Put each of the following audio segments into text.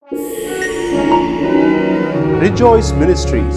Rejoice Ministries.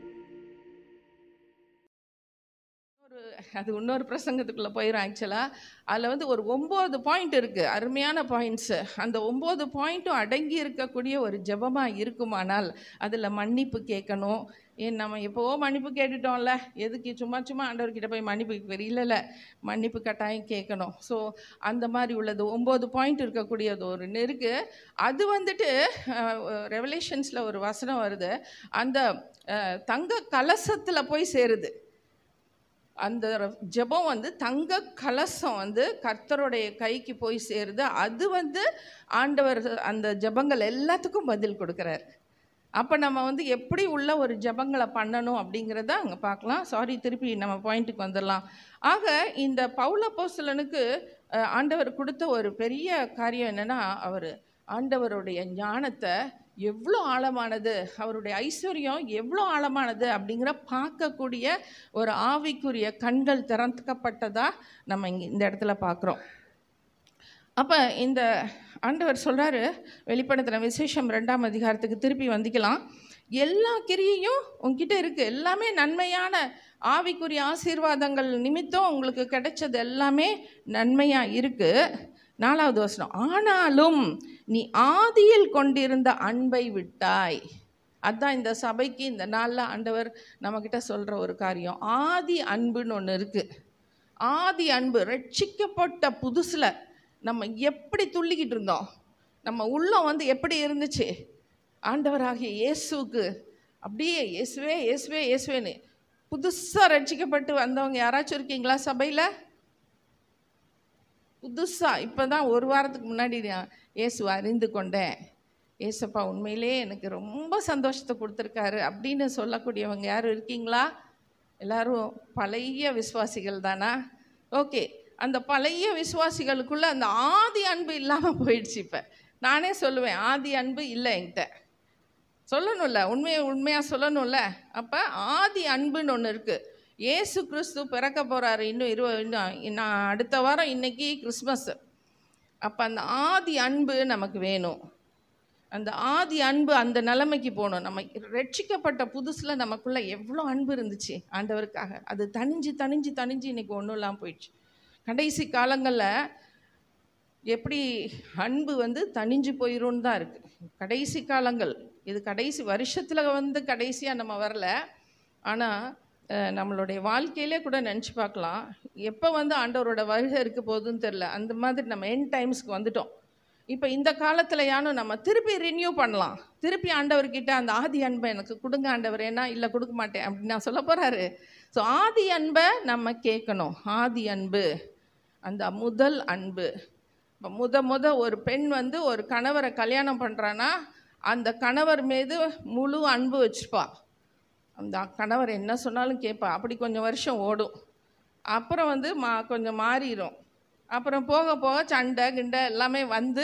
ஒரு அது இன்னொரு பிரசங்கத்துக்குள்ளே போயிடும் ஆக்சுவலாக அதில் வந்து ஒரு ஒம்பது பாயிண்ட் இருக்குது அருமையான பாயிண்ட்ஸு அந்த ஒம்பது பாயிண்ட்டும் அடங்கி இருக்கக்கூடிய ஒரு ஜெபமாக இருக்குமானால் அதில் மன்னிப்பு கேட்கணும் ஏன் நம்ம எப்போவோ மன்னிப்பு கேட்டுட்டோம்ல எதுக்கு சும்மா சும்மா ஆண்டவர்கிட்ட போய் மன்னிப்பு கேட்க- இல்ல இல்ல மன்னிப்பு கட்டாயம் கேட்கணும் ஸோ அந்த மாதிரி உள்ளது ஒம்பது பாயிண்ட் இருக்கக்கூடியது ஒரு நெருக்கு அது வந்துட்டு ரெவலேஷன்ஸில் ஒரு வசனம் வருது அந்த அஹ், தங்க கலசத்தில் போய் சேருது அந்த ஜெபம் வந்து தங்க கலசம் வந்து கர்த்தருடைய கைக்கு போய் சேருது அது வந்து ஆண்டவர் அந்த ஜெபங்கள் எல்லாத்துக்கும் பதில் கொடுக்குறாரு அப்போ நம்ம வந்து எப்படி உள்ள ஒரு ஜெபங்களை பண்ணணும் அப்படிங்கிறத அங்கே பார்க்கலாம் சாரி திருப்பி நம்ம பாயிண்ட்டுக்கு வந்துடலாம் ஆக இந்த பௌலப்போஸ்தலனுக்கு அஹ், ஆண்டவர் கொடுத்த ஒரு பெரிய காரியம் என்னன்னா அவர் ஆண்டவருடைய ஞானத்தை எவ்வளோ ஆழமானது அவருடைய ஐஸ்வர்யம் எவ்வளோ ஆழமானது அப்படிங்கிற பார்க்கக்கூடிய ஒரு ஆவிக்குரிய கண்கள் திறக்கப்பட்டதா நம்ம இங்கே இந்த இடத்துல பார்க்குறோம் அப்போ இந்த ஆண்டவர் சொல்கிறாரு வெளிப்படுத்தின விசேஷம் ரெண்டாம் அதிகாரத்துக்கு திருப்பி வந்துக்கலாம் எல்லா கிரியையும் உங்ககிட்ட இருக்குது எல்லாமே நன்மையான ஆவிக்குரிய ஆசீர்வாதங்கள் நிமித்தம் உங்களுக்கு கிடைச்சது எல்லாமே நன்மையாக இருக்குது நாலாவது வசனம் ஆனாலும் நீ ஆதியில் கொண்டிருந்த அன்பை விட்டாய் அதான் இந்த சபைக்கு இந்த நாளில் ஆண்டவர் நம்மக்கிட்ட சொல்கிற ஒரு காரியம் ஆதி அன்புன்னு ஒன்று இருக்குது ஆதி அன்பு ரட்சிக்கப்பட்ட புதுசில் நம்ம எப்படி துள்ளிக்கிட்டு இருந்தோம் நம்ம உள்ளம் வந்து எப்படி இருந்துச்சு ஆண்டவராகிய இயேசுவுக்கு அப்படியே இயேசுவே இயேசுவே இயேசுவேன்னு புதுசாக ரட்சிக்கப்பட்டு வந்தவங்க யாராச்சும் இருக்கீங்களா சபையில் புதுசாக இப்போ தான் ஒரு வாரத்துக்கு முன்னாடி நான் இயேசுவை அறிந்து கொண்டேன் ஏசப்பா உண்மையிலே எனக்கு ரொம்ப சந்தோஷத்தை கொடுத்துருக்காரு அப்படின்னு சொல்லக்கூடியவங்க யாரும் இருக்கீங்களா எல்லாரும் பழைய விசுவாசிகள் தானா ஓகே அந்த பழைய விசுவாசிகளுக்குள்ள அந்த ஆதி அன்பு இல்லாமல் போயிடுச்சு இப்போ நானே சொல்லுவேன் ஆதி அன்பு இல்லை என்கிட்ட சொல்லணும்ல உண்மையை உண்மையாக சொல்லணும்ல அப்போ ஆதி அன்புன்னு ஒன்று இருக்குது ஏசு கிறிஸ்து பிறக்க போகிறாரு இன்னும் இருவ இன்னும் நான் அடுத்த வாரம் இன்னைக்கு கிறிஸ்மஸ் அப்போ அந்த ஆதி அன்பு நமக்கு வேணும் அந்த ஆதி அன்பு அந்த நிலைமைக்கு போகணும் நம்ம ரட்சிக்கப்பட்ட புதுசில் நமக்குள்ளே எவ்வளோ அன்பு இருந்துச்சு ஆண்டவருக்காக அது தணிஞ்சு தணிஞ்சு தணிஞ்சு இன்னைக்கு ஒன்றும் இல்லாமல் போயிடுச்சு கடைசி காலங்களில் எப்படி அன்பு வந்து தணிஞ்சு போயிரும்னு தான் இருக்குது கடைசி காலங்கள் இது கடைசி வருஷத்தில் வந்து கடைசியாக நம்ம வரல ஆனால் நம்மளுடைய வாழ்க்கையிலே கூட நினச்சி பார்க்கலாம் எப்போ வந்து ஆண்டவரோட வருகை இருக்க போகுதுன்னு தெரில அந்த மாதிரி நம்ம என் டைம்ஸ்க்கு வந்துட்டோம் இப்போ இந்த காலத்தில் யானும் நம்ம திருப்பி ரினியூ பண்ணலாம் திருப்பி ஆண்டவர்கிட்ட அந்த ஆதி அன்பை எனக்கு கொடுங்க ஆண்டவர் ஏன்னா இல்லை கொடுக்க மாட்டேன் அப்படின்னு நான் சொல்ல போகிறாரு ஸோ ஆதி அன்பை நம்ம கேட்கணும் ஆதி அன்பு அந்த முதல் அன்பு இப்போ முத முத ஒரு பெண் வந்து ஒரு கணவரை கல்யாணம் பண்ணுறான்னா அந்த கணவர் மீது முழு அன்பு வச்சுப்பா அந்த கணவர் என்ன சொன்னாலும் கேட்பா அப்படி கொஞ்சம் வருஷம் ஓடும் அப்புறம் வந்து மா கொஞ்சம் மாறிடும் அப்புறம் போக போக சண்டை கிண்டை எல்லாமே வந்து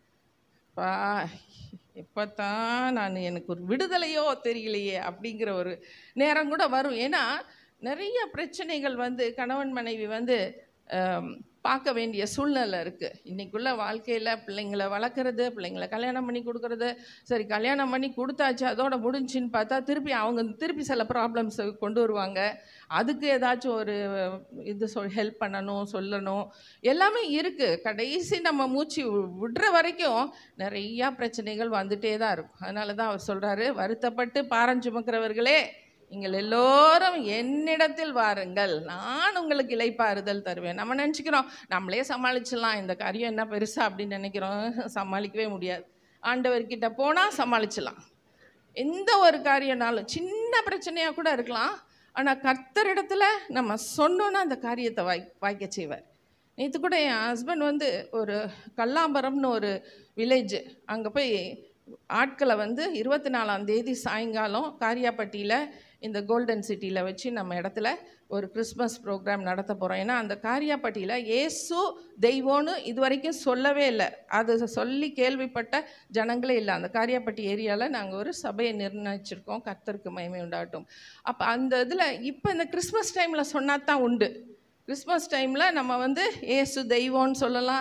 பா எப்போ தான் நான் எனக்கு ஒரு விடுதலையோ தெரியலையே அப்படிங்கிற ஒரு நேரம் கூட வரும் ஏன்னா நிறைய பிரச்சனைகள் வந்து கணவன் மனைவி வந்து ஆம், பார்க்க வேண்டிய சூழ்நிலை இருக்குது இன்றைக்குள்ள வாழ்க்கையில் பிள்ளைங்களை வளர்க்குறது பிள்ளைங்களை கல்யாணம் பண்ணி கொடுக்கறது சரி கல்யாணம் பண்ணி கொடுத்தாச்சு அதோட முடிஞ்சுன்னு பார்த்தா திருப்பி அவங்க திருப்பி சில ப்ராப்ளம்ஸ் கொண்டு வருவாங்க அதுக்கு ஏதாச்சும் ஒரு இது சொல் ஹெல்ப் பண்ணணும் சொல்லணும் எல்லாமே இருக்குது கடைசி நம்ம மூச்சு வி- விடுற வரைக்கும் நிறையா பிரச்சனைகள் வந்துட்டே தான் இருக்கும் அதனால தான் அவர் சொல்கிறாரு வருத்தப்பட்டு பாரம் சுமக்கிறவர்களே நீங்கள் எல்லோரும் என்னிடத்தில் வாருங்கள் நான் உங்களுக்கு இலைப்பாறுதல் தருவேன் நம்ம நினச்சிக்கிறோம் நம்மளே சமாளிச்சிடலாம் இந்த காரியம் என்ன பெருசா அப்படின்னு நினைக்கிறோம் சமாளிக்கவே முடியாது ஆண்டவர்கிட்ட போனால் சமாளிச்சிடலாம் எந்த ஒரு காரியம்னாலும் சின்ன பிரச்சனையாக கூட இருக்கலாம் ஆனால் கர்த்தரிடத்துல நம்ம சொன்னோன்னா அந்த காரியத்தை வாய் வாய்க்க செய்வார் நேற்று கூட என் ஹஸ்பண்ட் வந்து ஒரு கல்லாம்பரம்னு ஒரு வில்லேஜ் அங்கே போய் ஆட்களை வந்து இருபத்தி நாலாம் தேதி சாயங்காலம் காரியாப்பட்டியில் இந்த கோல்டன் சிட்டியில் வச்சு நம்ம இடத்துல ஒரு கிறிஸ்மஸ் ப்ரோக்ராம் நடத்த போகிறோம் ஏன்னா அந்த காரியாப்பட்டியில் இயேசு தெய்வம்னு இது வரைக்கும் சொல்லவே இல்லை அது சொல்லி கேள்விப்பட்ட ஜனங்களே இல்லை அந்த காரியாப்பட்டி ஏரியாவில் நாங்கள் ஒரு சபையை நிர்ணயிச்சிருக்கோம் கர்த்தருக்கு மகிமை உண்டாகட்டும் அப்போ அந்த இதில் இப்போ இந்த கிறிஸ்மஸ் டைமில் சொன்னா தான் உண்டு கிறிஸ்மஸ் டைமில் நம்ம வந்து ஏசு தெய்வம்னு சொல்லலாம்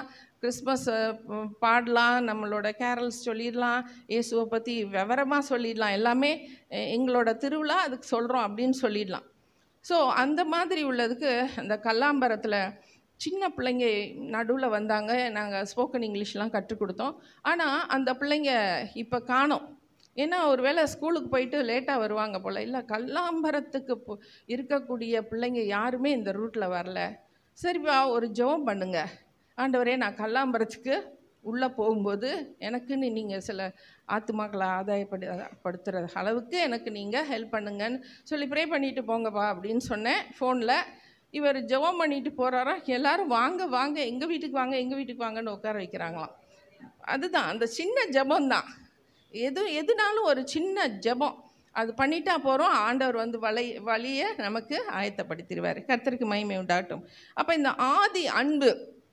கிறிஸ்மஸ் பாடலாம் நம்மளோட கேரல்ஸ் சொல்லிடலாம் இயேசுவை பற்றி விவரமாக சொல்லிடலாம் எல்லாமே எ- எங்களோட திருவிழா அதுக்கு சொல்கிறோம் அப்படின்னு சொல்லிடலாம் ஸோ அந்த மாதிரி உள்ளதுக்கு அந்த கல்லாம்பரத்தில் சின்ன பிள்ளைங்க நடுவில் வந்தாங்க நாங்கள் ஸ்போக்கன் இங்கிலீஷ்லாம் கற்றுக் கொடுத்தோம் ஆனால் அந்த பிள்ளைங்க இப்போ காணோம் ஏன்னா ஒருவேளை ஸ்கூலுக்கு போயிட்டு லேட்டாக வருவாங்க போல் இல்லை கல்லாம்பரத்துக்கு போ- இருக்கக்கூடிய பிள்ளைங்க யாருமே இந்த ரூட்டில் வரல சரிப்பா ஒரு ஜெபம் பண்ணுங்க ஆண்டவரே நான் கல்லாம்பரத்துக்கு உள்ளே போகும்போது எனக்குன்னு நீங்கள் சில ஆத்துமாக்களை ஆதாயப்படு படுத்துகிற அளவுக்கு எனக்கு நீங்கள் ஹெல்ப் பண்ணுங்கன்னு சொல்லி ப்ரே பண்ணிட்டு போங்கப்பா அப்படின்னு சொன்னேன் ஃபோனில் இவர் ஜெபம் பண்ணிட்டு போகிறாரா எல்லாரும் வாங்க வாங்க எங்கள் வீட்டுக்கு வாங்க எங்கள் வீட்டுக்கு வாங்கன்னு உட்கார வைக்கிறாங்களாம் அதுதான் அந்த சின்ன ஜெபம் தான் எது எதுனாலும் ஒரு சின்ன ஜெபம் அது பண்ணிட்டா போகிறோம் ஆண்டவர் வந்து வலை வழியை நமக்கு ஆயத்தப்படுத்திடுவார் கர்த்தருக்கு மகிமை உண்டாகட்டும் அப்போ இந்த ஆதி அன்பு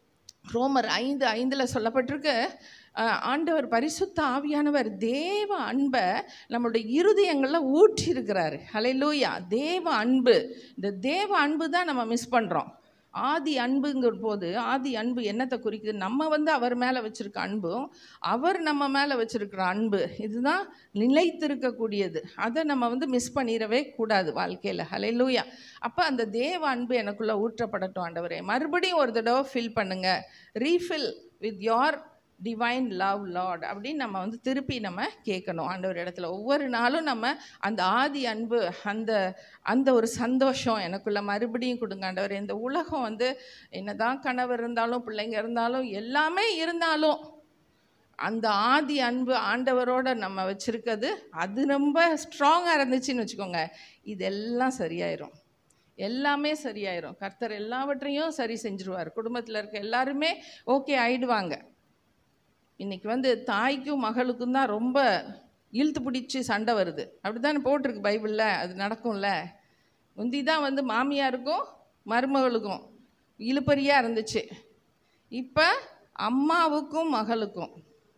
ரோமர் ஐந்து ஐந்தில் சொல்லப்பட்டிருக்கு அஹ், ஆண்டவர் பரிசுத்த ஆவியானவர் தேவ அன்பை நம்மளுடைய இருதயங்களில் ஊற்றிருக்கிறாரு ஹalleluya தேவ அன்பு இந்த தேவ அன்பு தான் நம்ம மிஸ் பண்ணுறோம் ஆதி அன்புங்கிற போது ஆதி அன்பு என்னத்தை குறிக்குது நம்ம வந்து அவர் மேலே வச்சிருக்க அன்பும் அவர் நம்ம மேலே வச்சிருக்கிற அன்பு இதுதான் நிலைத்திருக்கக்கூடியது அதை நம்ம வந்து மிஸ் பண்ணிடவே கூடாது வாழ்க்கையில் ஹalleluya அப்போ அந்த தேவ அன்பு எனக்குள்ளே ஊற்றப்படட்டும் ஆண்டவரே மறுபடியும் ஒரு தடவை ஃபில் பண்ணுங்க refill with your divine love lord அப்படின்னு நம்ம வந்து திருப்பி நம்ம கேட்கணும் ஆண்டவர் இடத்துல ஒவ்வொரு நாளும் நம்ம அந்த ஆதி அன்பு அந்த அந்த ஒரு சந்தோஷம் எனக்குள்ள மறுபடியும் கொடுங்க ஆண்டவர் இந்த உலகம் வந்து என்னதான் கணவர் இருந்தாலும் பிள்ளைங்க இருந்தாலும் எல்லாமே இருந்தாலும் அந்த ஆதி அன்பு ஆண்டவரோட நம்ம வச்சிருக்கிறது அது ரொம்ப ஸ்ட்ராங்காக இருந்துச்சுன்னு வச்சுக்கோங்க இதெல்லாம் சரியாயிரும் எல்லாமே சரியாயிரும் கர்த்தர் எல்லாவற்றையும் சரி செஞ்சுருவார் குடும்பத்தில் இருக்க எல்லாருமே ஓகே ஆயிடுவாங்க இன்னைக்கு வந்து தாய்க்கும் மகளுக்கும் தான் ரொம்ப இழுத்து பிடிச்சி சண்டை வருது அப்படித்தானே போட்டிருக்கு பைபிளில் அது நடக்கும்ல முந்தி தான் வந்து மாமியாருக்கும் மருமகளுக்கும் இழுப்பறியாக இருந்துச்சு இப்போ அம்மாவுக்கும் மகளுக்கும்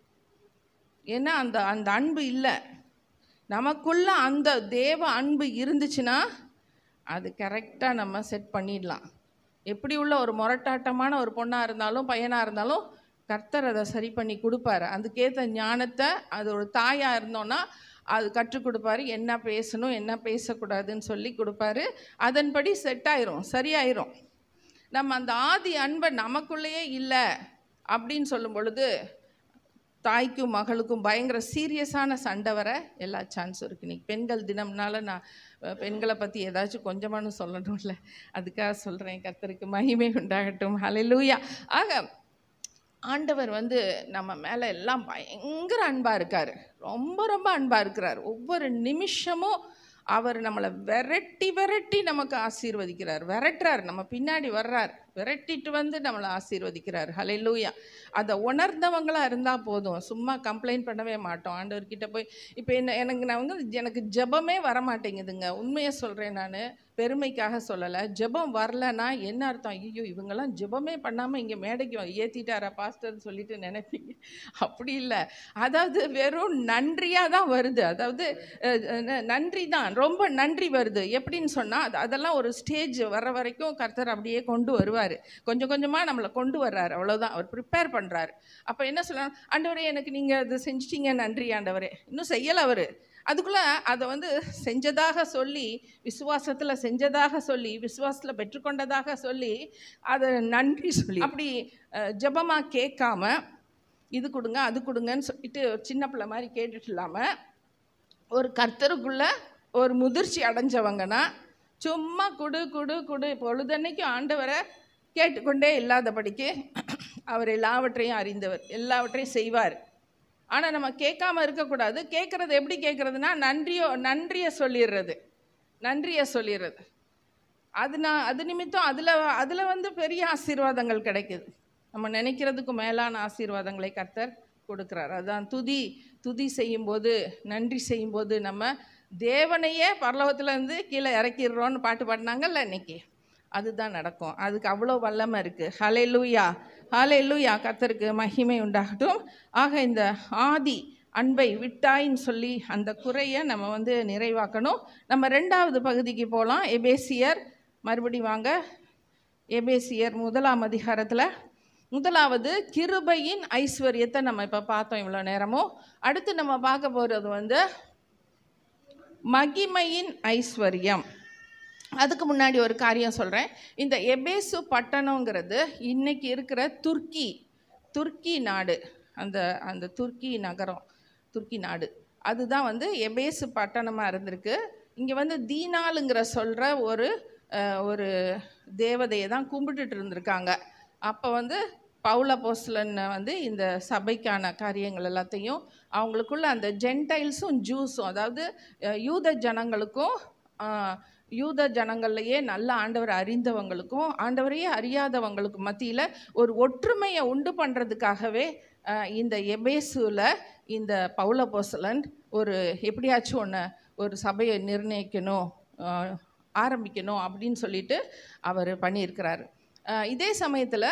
ஏன்னா அந்த அந்த அன்பு இல்லை நமக்குள்ள அந்த தேவ அன்பு இருந்துச்சுன்னா அது கரெக்டாக நம்ம செட் பண்ணிடலாம் எப்படி உள்ள ஒரு முரட்டாட்டமான ஒரு பொண்ணாக இருந்தாலும் பையனாக இருந்தாலும் கர்த்தர் அதை சரி பண்ணி கொடுப்பாரு அதுக்கேற்ற ஞானத்தை அது ஒரு தாயாக இருந்தோன்னா அது கற்றுக் கொடுப்பாரு என்ன பேசணும் என்ன பேசக்கூடாதுன்னு சொல்லி கொடுப்பாரு அதன்படி செட் ஆயிரும் சரியாயிரும் நம்ம அந்த ஆதி அன்பை நமக்குள்ளேயே இல்லை அப்படின்னு சொல்லும் பொழுது தாய்க்கும் மகளுக்கும் பயங்கர சீரியஸான சண்டை வர எல்லா சான்ஸும் இருக்குது இன்னைக்கு பெண்கள் தினம்னால நான் அஹ், பெண்களை பற்றி ஏதாச்சும் கொஞ்சமானு சொல்லணும்ல அதுக்காக சொல்கிறேன் கர்த்தருக்கு மகிமை உண்டாகட்டும் ஹalleluya ஆக ஆண்டவர் வந்து நம்ம மேலே எல்லாம் பயங்கர அன்பாக இருக்கார் ரொம்ப ரொம்ப அன்பாக இருக்கிறார் ஒவ்வொரு நிமிஷமும் அவர் நம்மளை விரட்டி விரட்டி நமக்கு ஆசீர்வதிக்கிறார் விரட்டுறார் நம்ம பின்னாடி வர்றார் விரட்டிட்டு வந்து நம்மளை ஆசீர்வதிக்கிறார் ஹalleluya அதை உணர்ந்தவங்களா இருந்தால் போதும் சும்மா கம்ப்ளைண்ட் பண்ணவே மாட்டோம் ஆண்டவர்கிட்ட போய் இப்போ என்ன எனக்கு நான் வந்து எனக்கு ஜெபமே வர மாட்டேங்குதுங்க உண்மையை சொல்கிறேன் நான் பெருமைக்காக சொல்லலை ஜெபம் வரலன்னா என்ன அர்த்தம் ஐயோ இவங்கெல்லாம் ஜெபமே பண்ணாமல் இங்கே மேடைக்கு வ- ஏத்திட்டாரா பாஸ்டர்னு சொல்லிட்டு நினைப்பீங்க அப்படி இல்லை அதாவது வெறும் நன்றியாக தான் வருது அதாவது அஹ், அஹ், நன்றி தான் ரொம்ப நன்றி வருது எப்படின்னு சொன்னால் அது அதெல்லாம் ஒரு ஸ்டேஜ் வர வரைக்கும் கர்த்தர் அப்படியே கொண்டு வருவார் கொஞ்சம் கொஞ்சமாக நம்மளை கொண்டு வர்றாரு அவ்வளோதான் அவர் ப்ரிப்பேர் பண்ணுறாரு அப்போ என்ன சொல்லலாம் ஆண்டவரே எனக்கு நீங்கள் இது செஞ்சிட்டீங்க நன்றி ஆண்டவரே இன்னும் செய்யலை அவர் அதுக்குள்ளே அதை வந்து செஞ்சதாக சொல்லி விசுவாசத்தில் செஞ்சதாக சொல்லி விசுவாசத்தில் பெற்றுக்கொண்டதாக சொல்லி அதை நன்றி சொல்லி அப்படி ஜபமாக கேட்காம இது கொடுங்க அது கொடுங்கன்னு சொல்லிட்டு ஒரு சின்ன பிள்ளை மாதிரி கேட்டுட்டு இல்லாமல் ஒரு கர்த்தருக்குள்ள ஒரு முதிர்ச்சி அடைஞ்சவங்கன்னா சும்மா குடு குடு குடு பொழுதன்னைக்கும் ஆண்டவரை கேட்டுக்கொண்டே இல்லாதபடிக்கு அவர் எல்லாவற்றையும் அறிந்தவர் எல்லாவற்றையும் செய்வார் ஆனால் நம்ம கேட்காம இருக்கக்கூடாது கேட்குறது எப்படி கேட்குறதுனா நன்றியோ நன்றியை சொல்லிடுறது நன்றியை சொல்லிடுறது அது நான் அது நிமித்தம் அதில் அதில் வந்து பெரிய ஆசீர்வாதங்கள் கிடைக்குது நம்ம நினைக்கிறதுக்கு மேலான ஆசீர்வாதங்களை கர்த்தர் கொடுக்குறார் அதான் துதி துதி செய்யும்போது நன்றி செய்யும்போது நம்ம தேவனையே பரலோகத்துலேருந்து கீழே இறக்கிடுறோன்னு பாட்டு பாடினாங்கல்ல இன்னைக்கு அதுதான் நடக்கும் அதுக்கு அவ்வளோ வல்லமை இருக்குது ஹலே லூயா ஹலே லூயா கர்த்தருக்கு மகிமை உண்டாகட்டும் ஆக இந்த ஆதி அன்பை விட்டாயின்னு சொல்லி அந்த குறையை நம்ம வந்து நிறைவாக்கணும் நம்ம ரெண்டாவது பகுதிக்கு போகலாம் எபேசியர் மறுபடி வாங்க எபேசியர் முதலாம் அதிகாரத்தில் முதலாவது கிருபையின் ஐஸ்வர்யத்தை நம்ம இப்போ பார்த்தோம் இவ்வளோ நேரமும் அடுத்து நம்ம பார்க்க போகிறது வந்து மகிமையின் ஐஸ்வர்யம் அதுக்கு முன்னாடி ஒரு காரியம் சொல்கிறேன் இந்த எபேசு பட்டணங்கிறது இன்னைக்கு இருக்கிற துர்க்கி துர்க்கி நாடு அந்த அந்த துர்க்கி நகரம் துர்க்கி நாடு அதுதான் வந்து எபேசு பட்டணமாக இருந்திருக்கு இங்கே வந்து தீனாலுங்கிற சொல்கிற ஒரு அஹ், ஒரு தேவதையை தான் கும்பிட்டுட்டு இருந்திருக்காங்க அப்போ வந்து பவுல போஸ்லன் வந்து இந்த சபைக்கான காரியங்கள் எல்லாத்தையும் அவங்களுக்குள்ள அந்த ஜென்டைல்ஸும் ஜூஸும் அதாவது அஹ், யூத ஜனங்களுக்கும் ஆஹ், யூத ஜனங்கள்லையே நல்ல ஆண்டவர் அறிந்தவங்களுக்கும் ஆண்டவரையே அறியாதவங்களுக்கு மத்தியில் ஒரு ஒற்றுமையை உண்டு பண்ணுறதுக்காகவே இந்த எபேசுவில் இந்த பவுல போசலன் ஒரு எப்படியாச்சும் ஒன்று ஒரு சபையை நிர்ணயிக்கணும் ஆஹ், ஆரம்பிக்கணும் அப்படின்னு சொல்லிட்டு அவர் பண்ணியிருக்கிறாரு ஆஹ், இதே சமயத்தில்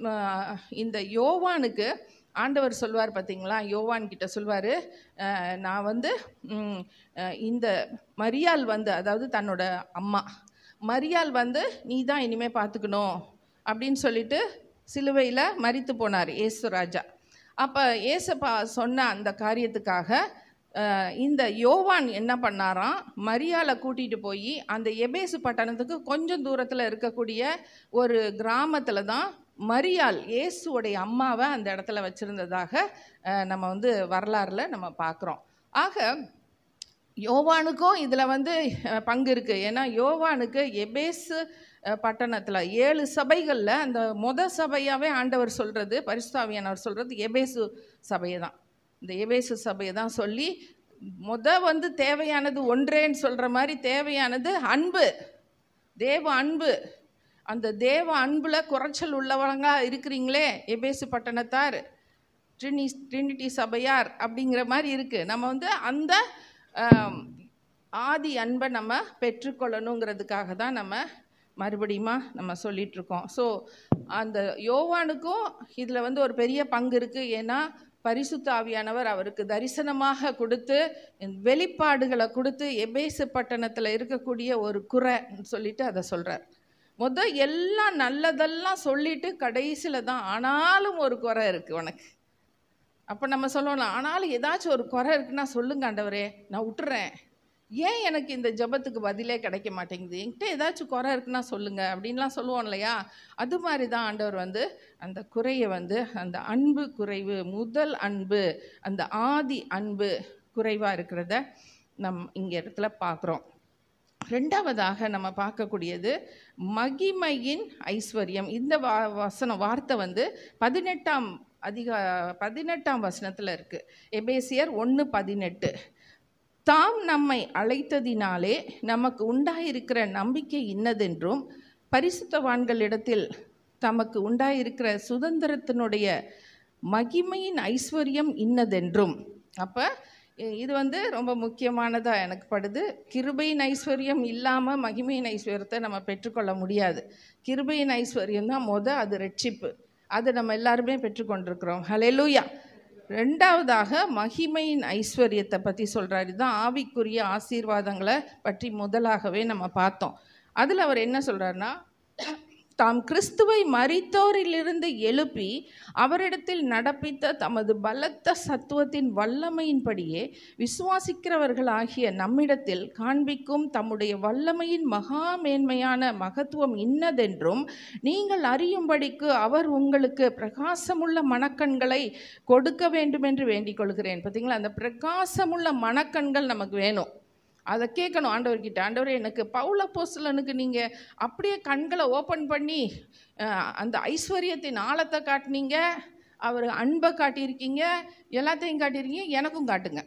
இந்த யோவானுக்கு ஆண்டவர் சொல்வார் பார்த்தீங்களா யோவான் கிட்ட சொல்வார் நான் வந்து ம், அஹ், இந்த மரியாள் வந்து அதாவது தன்னோட அம்மா மரியாள் வந்து நீ தான் இனிமேல் பார்த்துக்கணும் அப்படின்னு சொல்லிட்டு சிலுவையில் மரித்து போனார் ஏசு ராஜா அப்போ ஏசப்பா சொன்ன அந்த காரியத்துக்காக அஹ், இந்த யோவான் என்ன பண்ணாராம் மரியாளை கூட்டிகிட்டு போய் அந்த எபேசு பட்டணத்துக்கு கொஞ்சம் தூரத்தில் இருக்கக்கூடிய ஒரு கிராமத்தில் தான் மரியாள் இயேசுவோடைய அம்மாவை அந்த இடத்துல வச்சுருந்ததாக நம்ம வந்து வரலாறில் நம்ம பார்க்குறோம் ஆக யோவானுக்கும் இதில் வந்து அஹ், பங்கு இருக்குது ஏன்னா யோவானுக்கு எபேசு பட்டணத்தில் ஏழு சபைகளில் அந்த மொத சபையாகவே ஆண்டவர் சொல்கிறது பரிசுத்தாவியானவர் சொல்கிறது எபேசு சபையை தான் இந்த எபேசு சபையை தான் சொல்லி முத வந்து தேவையானது ஒன்றேன்னு சொல்கிற மாதிரி தேவையானது அன்பு தேவ அன்பு அந்த தேவ அன்பில் குறைச்சல் உள்ளவங்க இருக்கிறீங்களே எபேசு பட்டணத்தார் ட்ரினி ட்ரினிட்டி சபையார் அப்படிங்கிற மாதிரி இருக்குது நம்ம வந்து அந்த ஆம், ஆதி அன்பை நம்ம பெற்றுக்கொள்ளணுங்கிறதுக்காக தான் நம்ம மறுபடியுமா நம்ம சொல்லிட்டு இருக்கோம் ஸோ அந்த யோவானுக்கும் இதில் வந்து ஒரு பெரிய பங்கு இருக்குது ஏன்னா பரிசுத்த ஆவியானவர் அவருக்கு தரிசனமாக கொடுத்து வெளிப்பாடுகளை கொடுத்து எபேசு பட்டணத்தில் இருக்கக்கூடிய ஒரு குறைன்னு சொல்லிட்டு அதை சொல்கிறார் முத எல்லாம் நல்லதெல்லாம் சொல்லிட்டு கடைசியில் தான் ஆனாலும் ஒரு குறை இருக்குது உனக்கு அப்போ நம்ம சொல்லலாம் ஆனாலும் ஏதாச்சும் ஒரு குறை இருக்குன்னா சொல்லுங்க ஆண்டவரே நான் விட்டுறேன் ஏன் எனக்கு இந்த ஜெபத்துக்கு பதிலே கிடைக்க மாட்டேங்குது என்கிட்ட ஏதாச்சும் குறை இருக்குன்னா சொல்லுங்க அப்படின்லாம் சொல்லுவோம் இல்லையா அது மாதிரி தான் ஆண்டவர் வந்து அந்த குறையை வந்து அந்த அன்பு குறைவு முதல் அன்பு அந்த ஆதி அன்பு குறைவாக இருக்கிறத நம் இங்கே இடத்துல பார்க்குறோம் ரெண்டாவதாக நம்ம பார்க்கக்கூடியது மகிமையின் ஐஸ்வர்யம் இந்த வா வசனம் வார்த்தை வந்து பதினெட்டாம் அதிக பதினெட்டாம் வசனத்தில் இருக்குது எபேசியர் ஒன்று பதினெட்டு தாம் நம்மை அழைத்ததினாலே நமக்கு உண்டாயிருக்கிற நம்பிக்கை இன்னதென்றும் பரிசுத்தவான்களிடத்தில் தமக்கு உண்டாயிருக்கிற சுதந்திரத்தினுடைய மகிமையின் ஐஸ்வர்யம் இன்னதென்றும் அப்போ இது வந்து ரொம்ப முக்கியமானதாக எனக்கு படுது கிருபையின் ஐஸ்வர்யம் இல்லாமல் மகிமையின் ஐஸ்வர்யத்தை நம்ம பெற்றுக்கொள்ள முடியாது கிருபையின் ஐஸ்வர்யம் தான் முத அது ரட்சிப்பு அது நம்ம எல்லாருமே பெற்றுக்கொண்டிருக்கிறோம் ஹலெலூயா ரெண்டாவதாக மகிமையின் ஐஸ்வர்யத்தை பற்றி சொல்கிறார் இதுதான் ஆவிக்குரிய ஆசீர்வாதங்களை பற்றி முதலாகவே நம்ம பார்த்தோம் அதில் அவர் என்ன சொல்கிறாருன்னா தாம் கிறிஸ்துவை மரித்தோரிலிருந்து எழுப்பி அவரிடத்தில் நடப்பித்த தமது பலத்த சத்துவத்தின் வல்லமையின்படியே விசுவாசிக்கிறவர்களாகிய நம்மிடத்தில் காண்பிக்கும் தம்முடைய வல்லமையின் மகா மேன்மையான மகத்துவம் இன்னதென்றும் நீங்கள் அறியும்படிக்கு அவர் உங்களுக்கு பிரகாசமுள்ள மனக்கண்களை கொடுக்க வேண்டும் என்று வேண்டிக் கொள்கிறேன் பார்த்தீங்களா அந்த பிரகாசமுள்ள மனக்கண்கள் நமக்கு வேணும் அதை கேட்கணும் ஆண்டவர்கிட்ட ஆண்டவரே எனக்கு பவுல போஸ்லனுக்கு நீங்கள் அப்படியே கண்களை ஓப்பன் பண்ணி அஹ், அந்த ஐஸ்வர்யத்தின் ஆழத்தை காட்டினீங்க அவர் அன்பை காட்டியிருக்கீங்க எல்லாத்தையும் காட்டியிருக்கீங்க எனக்கும் காட்டுங்க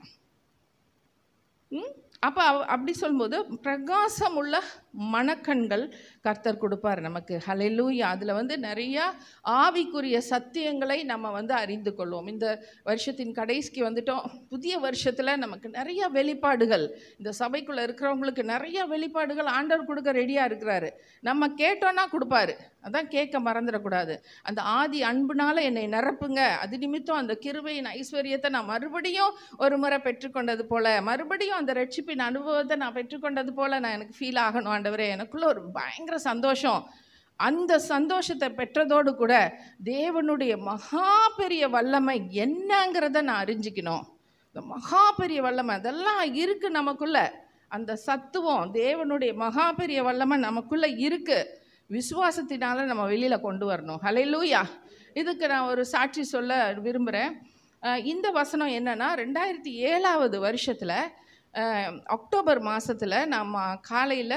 ம் அப்போ அப்படி சொல்லும்போது பிரகாசமுள்ள மனக்கண்கள் கர்த்தர் கொடுப்பார் நமக்கு ஹலெலூயா அதில் வந்து நிறையா ஆவிக்குரிய சத்தியங்களை நம்ம வந்து அறிந்து கொள்வோம் இந்த வருஷத்தின் கடைசிக்கு வந்துட்டோம் புதிய வருஷத்தில் நமக்கு நிறைய வெளிப்பாடுகள் இந்த சபைக்குள்ளே இருக்கிறவங்களுக்கு நிறைய வெளிப்பாடுகள் ஆண்டவர் கொடுக்க ரெடியாக இருக்கிறாரு நம்ம கேட்டோன்னா கொடுப்பாரு அதான் கேட்க மறந்துடக்கூடாது அந்த ஆதி அன்புனால என்னை நிரப்புங்க அது நிமித்தம் அந்த கிருபையின் ஐஸ்வர்யத்தை நான் மறுபடியும் ஒரு முறை பெற்றுக்கொண்டது போல மறுபடியும் அந்த ரட்சிப்பின் அனுபவத்தை நான் பெற்றுக்கொண்டது போல நான் எனக்கு ஃபீல் ஆகணும் ஆண்டவரே எனக்குள்ள ஒரு பயங்கர சந்தோஷம் அந்த சந்தோஷத்தை பெற்றதோடு கூட தேவனுடைய மகா பெரிய வல்லமை என்னங்கிறத நான் அறிஞ்சிக்கணும் இந்த மகா பெரிய வல்லமை அதெல்லாம் இருக்கு நமக்குள்ள அந்த சத்துவம் தேவனுடைய மகா பெரிய வல்லமை நமக்குள்ள இருக்கு விசுவாசத்தினால நம்ம வெளியில கொண்டு வரணும் ஹalleluya இதுக்கு நான் ஒரு சாட்சி சொல்ல விரும்புகிறேன் இந்த வசனம் என்னன்னா ரெண்டாயிரத்தி ஏழாவது வருஷத்தில் அக்டோபர் மாதத்தில் நம்ம காலையில்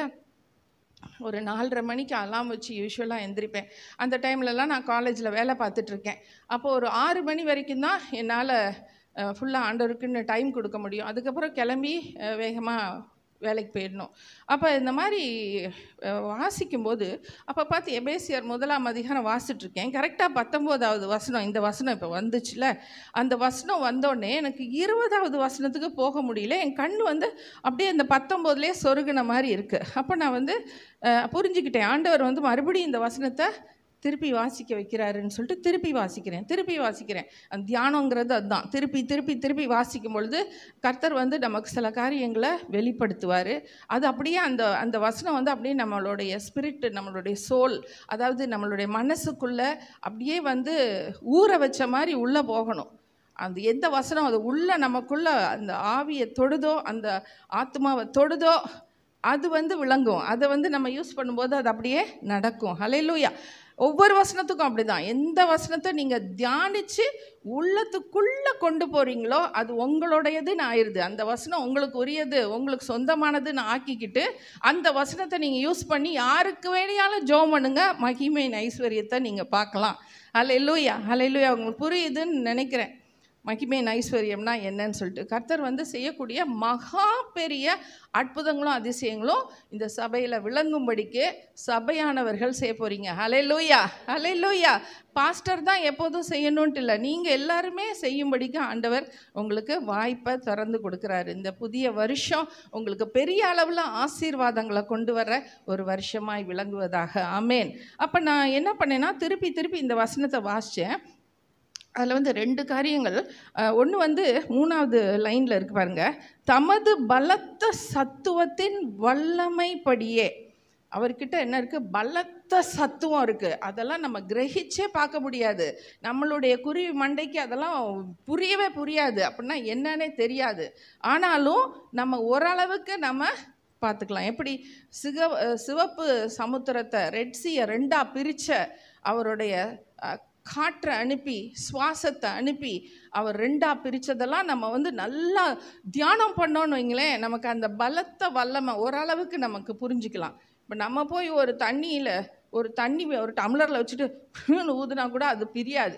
ஒரு நாலரை மணிக்கு அலாம் வச்சு யூஸ்வலாக எந்திரிப்பேன் அந்த டைம்லலாம் நான் காலேஜில் வேலை பார்த்துட்டு இருக்கேன் அப்போ ஒரு ஆறு மணி வரைக்கும் தான் என்னால் ஃபுல்லாக ஆண்டவருக்குன்னு டைம் கொடுக்க முடியும் அதுக்கப்புறம் கிளம்பி வேகமாக வேலைக்கு போயிடணும் அப்போ இந்த மாதிரி அஹ், வாசிக்கும்போது அப்போ பார்த்து எபேசியர் முதலாம் அதிகாரம் வாசிட்டு இருக்கேன் கரெக்டாக பத்தொம்போதாவது வசனம் இந்த வசனம் இப்போ வந்துச்சுல அந்த வசனம் வந்தோடனே எனக்கு இருபதாவது வசனத்துக்கு போக முடியல என் கண் வந்து அப்படியே அந்த பத்தொம்போதுலேயே சொருகுன மாதிரி இருக்குது அப்போ நான் வந்து அஹ், புரிஞ்சுக்கிட்டேன் ஆண்டவர் வந்து மறுபடியும் இந்த வசனத்தை திருப்பி வாசிக்க வைக்கிறாருன்னு சொல்லிட்டு திருப்பி வாசிக்கிறேன் திருப்பி வாசிக்கிறேன் அந்த தியானங்கிறது அதுதான் திருப்பி திருப்பி திருப்பி வாசிக்கும் பொழுது கர்த்தர் வந்து நமக்கு சில காரியங்களை வெளிப்படுத்துவார் அது அப்படியே அந்த அந்த வசனம் வந்து அப்படியே நம்மளுடைய ஸ்பிரிட் நம்மளுடைய சோல் அதாவது நம்மளுடைய மனசுக்குள்ளே அப்படியே வந்து ஊற வச்ச மாதிரி உள்ளே போகணும் அந்த எந்த வசனம் அது உள்ள நமக்குள்ள அந்த ஆவியை தொடுதோ அந்த ஆத்மாவை தொடுதோ அது வந்து விளங்கும் அதை வந்து நம்ம யூஸ் பண்ணும்போது அது அப்படியே நடக்கும் ஹalleluya ஒவ்வொரு வசனத்துக்கும் அப்படிதான் எந்த வசனத்தை நீங்க தியானிச்சு உள்ளத்துக்குள்ள கொண்டு போறீங்களோ அது உங்களுடையதுன்னு ஆயிருது அந்த வசனம் உங்களுக்கு உரியது உங்களுக்கு சொந்தமானதுன்னு ஆக்கிக்கிட்டு அந்த வசனத்தை நீங்க யூஸ் பண்ணி யாருக்கு வேணியாலும் ஜோம் பண்ணுங்க மகிமையின் ஐஸ்வர்யத்தை நீங்க பார்க்கலாம் ஹalleluya ஹalleluya உங்களுக்கு புரியுதுன்னு நினைக்கிறேன் மகிமையின் ஐஸ்வர்யம்னா என்னன்னு சொல்லிட்டு கர்த்தர் வந்து செய்யக்கூடிய மகா பெரிய அற்புதங்களும் அதிசயங்களும் இந்த சபையில் விளங்கும்படிக்கு சபையானவர்கள் செய்ய போறீங்க ஹalleluya ஹalleluya பாஸ்டர் தான் எப்போதும் செய்யணுன்ட்டு இல்லை நீங்கள் எல்லாருமே செய்யும்படிக்கு ஆண்டவர் உங்களுக்கு வாய்ப்பை திறந்து கொடுக்குறாரு இந்த புதிய வருஷம் உங்களுக்கு பெரிய அளவில் ஆசீர்வாதங்களை கொண்டு வர ஒரு வருஷமாய் விளங்குவதாக ஆமேன் அப்போ நான் என்ன பண்ணேன்னா திருப்பி திருப்பி இந்த வசனத்தை வாசித்தேன் அதில் வந்து ரெண்டு காரியங்கள் ஒன்று வந்து மூணாவது லைனில் இருக்கு பாருங்க தமது பலத்த சத்துவத்தின் வல்லமைப்படியே அவர்கிட்ட என்ன இருக்குது பலத்த சத்துவம் இருக்குது அதெல்லாம் நம்ம கிரகிச்சே பார்க்க முடியாது நம்மளுடைய குருவி மண்டைக்கு அதெல்லாம் புரியவே புரியாது அப்படின்னா என்னன்னே தெரியாது ஆனாலும் நம்ம ஓரளவுக்கு நம்ம பார்த்துக்கலாம் எப்படி சிக சிவப்பு சமுத்திரத்தை ரெட்சியை ரெண்டாக பிரித்த அவருடைய அஹ், காற்றை அனுப்பி சுவாசத்தை அனுப்பி அவர் ரெண்டாக பிரித்ததெல்லாம் நம்ம வந்து நல்லா தியானம் பண்ணோன்னு வைங்களேன் நமக்கு அந்த பலத்த வல்லமை ஓரளவுக்கு நமக்கு புரிஞ்சுக்கலாம் இப்போ நம்ம போய் ஒரு தண்ணியில் ஒரு தண்ணி ஒரு டம்ளரில் வச்சுட்டு ஃபூன்னு ஊதுனா கூட அது பிரியாது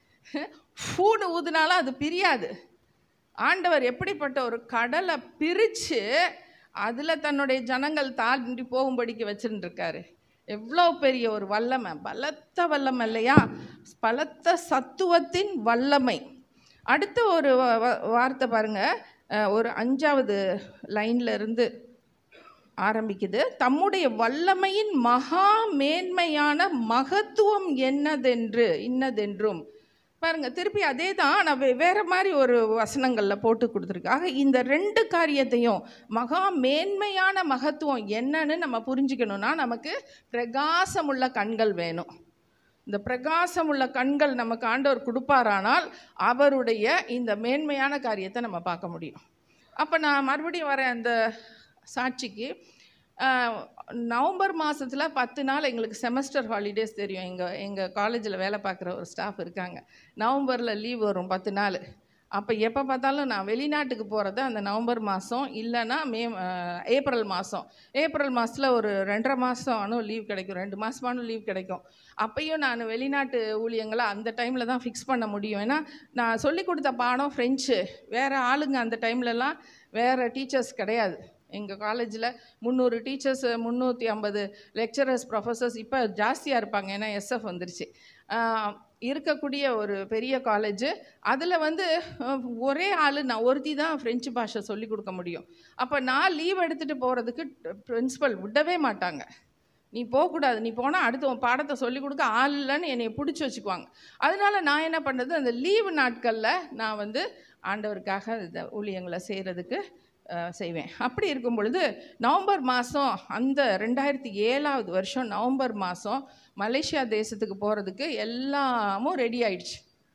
ஃபூன்னு ஊதுனாலும் அது பிரியாது ஆண்டவர் எப்படிப்பட்ட ஒரு கடலை பிரித்து அதில் தன்னுடைய ஜனங்கள் தாண்டி போகும்படிக்கு வச்சுருந்துருக்காரு எவ்வளோ பெரிய ஒரு வல்லமை பலத்த வல்லமை இல்லையா பலத்த சத்துவத்தின் வல்லமை அடுத்த ஒரு வ- வ- வார்த்தை பாருங்க அஹ், ஒரு அஞ்சாவது லைன்ல இருந்து ஆரம்பிக்குது தம்முடைய வல்லமையின் மகா மேன்மையான மகத்துவம் என்னதென்று இன்னதென்றும் பாருங்க திருப்பி அதே தான் நான் வே- வேற மாதிரி ஒரு வசனங்களில் போட்டு கொடுத்துருக்காங்க இந்த ரெண்டு காரியத்தையும் மகா மேன்மையான மகத்துவம் என்னன்னு நம்ம புரிஞ்சுக்கணும்னா நமக்கு பிரகாசமுள்ள கண்கள் வேணும் இந்த பிரகாசமுள்ள கண்கள் நமக்கு ஆண்டவர் கொடுப்பாரானால் அவருடைய இந்த மேன்மையான காரியத்தை நம்ம பார்க்க முடியும் அப்போ நான் மறுபடியும் வரேன் அந்த சாட்சிக்கு ஆஹ், நவம்பர் மாதத்தில் பத்து நாள் எங்களுக்கு செமஸ்டர் ஹாலிடேஸ் தெரியும் எங்கள் எங்கள் காலேஜில் வேலை பார்க்குற ஒரு ஸ்டாஃப் இருக்காங்க நவம்பரில் லீவ் வரும் பத்து நாள் அப்போ எப்போ பார்த்தாலும் நான் வெளிநாட்டுக்கு போகிறது அந்த நவம்பர் மாதம் இல்லைன்னா மே ஆஹ், ஏப்ரல் மாதம் ஏப்ரல் மாதத்தில் ஒரு ரெண்டரை மாதம் ஆனும் லீவ் கிடைக்கும் ரெண்டு மாதமானும் லீவ் கிடைக்கும் அப்பையும் நான் வெளிநாட்டு ஊழியங்களை அந்த டைமில் தான் ஃபிக்ஸ் பண்ண முடியும் ஏன்னா நான் சொல்லி கொடுத்த பாடம் ஃப்ரெஞ்சு வேறு ஆளுங்க அந்த டைம்லலாம் வேறு டீச்சர்ஸ் கிடையாது எங்கள் காலேஜில் முந்நூறு டீச்சர்ஸ் முந்நூற்றி ஐம்பது லெக்சரர்ஸ் ப்ரொஃபஸர்ஸ் இப்போ ஜாஸ்தியாக இருப்பாங்க ஏன்னா எஸ்எஃப் வந்துருச்சு ஆஹ் இருக்கக்கூடிய ஒரு பெரிய காலேஜ் அதில் வந்து அஹ், ஒரே ஆள் நான் ஒருத்தி தான் ஃப்ரெஞ்சு பாஷை சொல்லி கொடுக்க முடியும் அப்போ நான் லீவ் எடுத்துகிட்டு போகிறதுக்கு பிரின்ஸிபல் விடவே மாட்டாங்க நீ போகக்கூடாது நீ போனால் அடுத்து உன் பாடத்தை சொல்லி கொடுக்க ஆள் இல்லைன்னு என்னை பிடிச்சி வச்சுக்குவாங்க அதனால நான் என்ன பண்ணுறது அந்த லீவு நாட்களில் நான் வந்து ஆண்டவருக்காக இந்த ஊழியங்களை செய்கிறதுக்கு செய்வேன் அப்படி இருக்கும் பொழுது நவம்பர் மாதம் அந்த ரெண்டாயிரத்தி ஏழாவது வருஷம் நவம்பர் மாதம் மலேசியா தேசத்துக்கு போகிறதுக்கு எல்லாமும் ரெடி ஆயிடுச்சு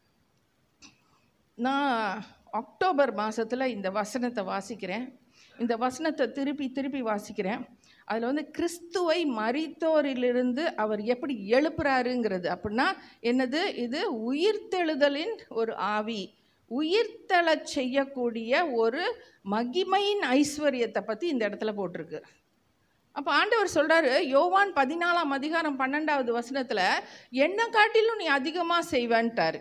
நான் அக்டோபர் மாதத்தில் இந்த வசனத்தை வாசிக்கிறேன் இந்த வசனத்தை திருப்பி திருப்பி வாசிக்கிறேன் அதில் வந்து கிறிஸ்துவை மரித்தோரிலிருந்து அவர் எப்படி எழுப்புறாருங்கிறது அப்படின்னா என்னது இது உயிர்த்தெழுதலின் ஒரு ஆவி உயிர்த்தெழச் செய்யக்கூடிய ஒரு மகிமையின் ஐஸ்வர்யத்தை பற்றி இந்த இடத்துல போட்டிருக்கு அப்போ ஆண்டவர் சொல்கிறாரு யோவான் பதினாலாம் அதிகாரம் பன்னெண்டாவது வசனத்தில் என்ன காட்டிலும் நீ அதிகமாக செய்வேன்ட்டாரு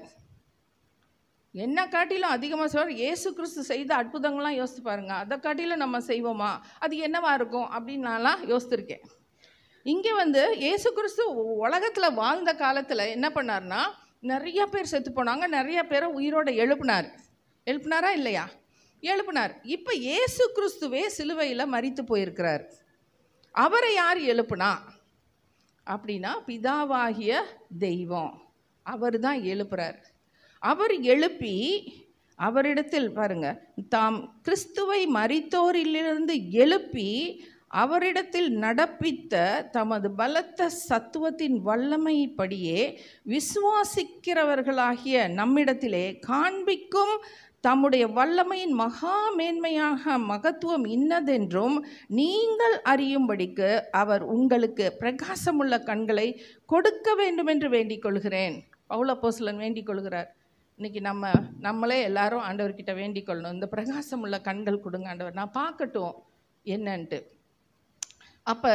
என்ன காட்டிலும் அதிகமாக சொல்ற இயேசு கிறிஸ்து செய்த அற்புதங்கள்லாம் யோசித்து பாருங்க அதை காட்டிலும் நம்ம செய்வோமா அது என்னவா இருக்கும் அப்படின்னு நான்லாம் யோசித்திருக்கேன் இங்கே வந்து இயேசு கிறிஸ்து உலகத்தில் வாழ்ந்த காலத்தில் என்ன பண்ணார்னா நிறைய பேர் செத்து போனாங்க நிறைய பேரை உயிரோட எழுப்பினார் எழுப்பினாரா இல்லையா எழுப்பினார் இப்போ இயேசு கிறிஸ்துவே சிலுவையில் மரித்து போயிருக்கிறார் அவரை யார் எழுப்புனா அப்படின்னா பிதாவாகிய தெய்வம் அவர் தான் எழுப்புறார் அவர் எழுப்பி அவரிடத்தில் பாருங்க தாம் கிறிஸ்துவை மரித்தோரிலிருந்து எழுப்பி அவரிடத்தில் நடப்பித்த தமது பலத்த சத்துவத்தின் வல்லமைப்படியே விசுவாசிக்கிறவர்களாகிய நம்மிடத்திலே காண்பிக்கும் தம்முடைய வல்லமையின் மகா மேன்மையாக மகத்துவம் இன்னதென்றும் நீங்கள் அறியும்படிக்கு அவர் உங்களுக்கு பிரகாசமுள்ள கண்களை கொடுக்க வேண்டுமென்று வேண்டிக் கொள்கிறேன் பவுலப்போஸ்லன் வேண்டிக் கொள்கிறார் இன்னைக்கு நம்ம நம்மளே எல்லாரும் ஆண்டவர்கிட்ட வேண்டிக் கொள்ளணும் இந்த பிரகாசம் உள்ள கண்கள் கொடுங்க ஆண்டவர் நான் பார்க்கட்டும் என்னன்ட்டு அப்போ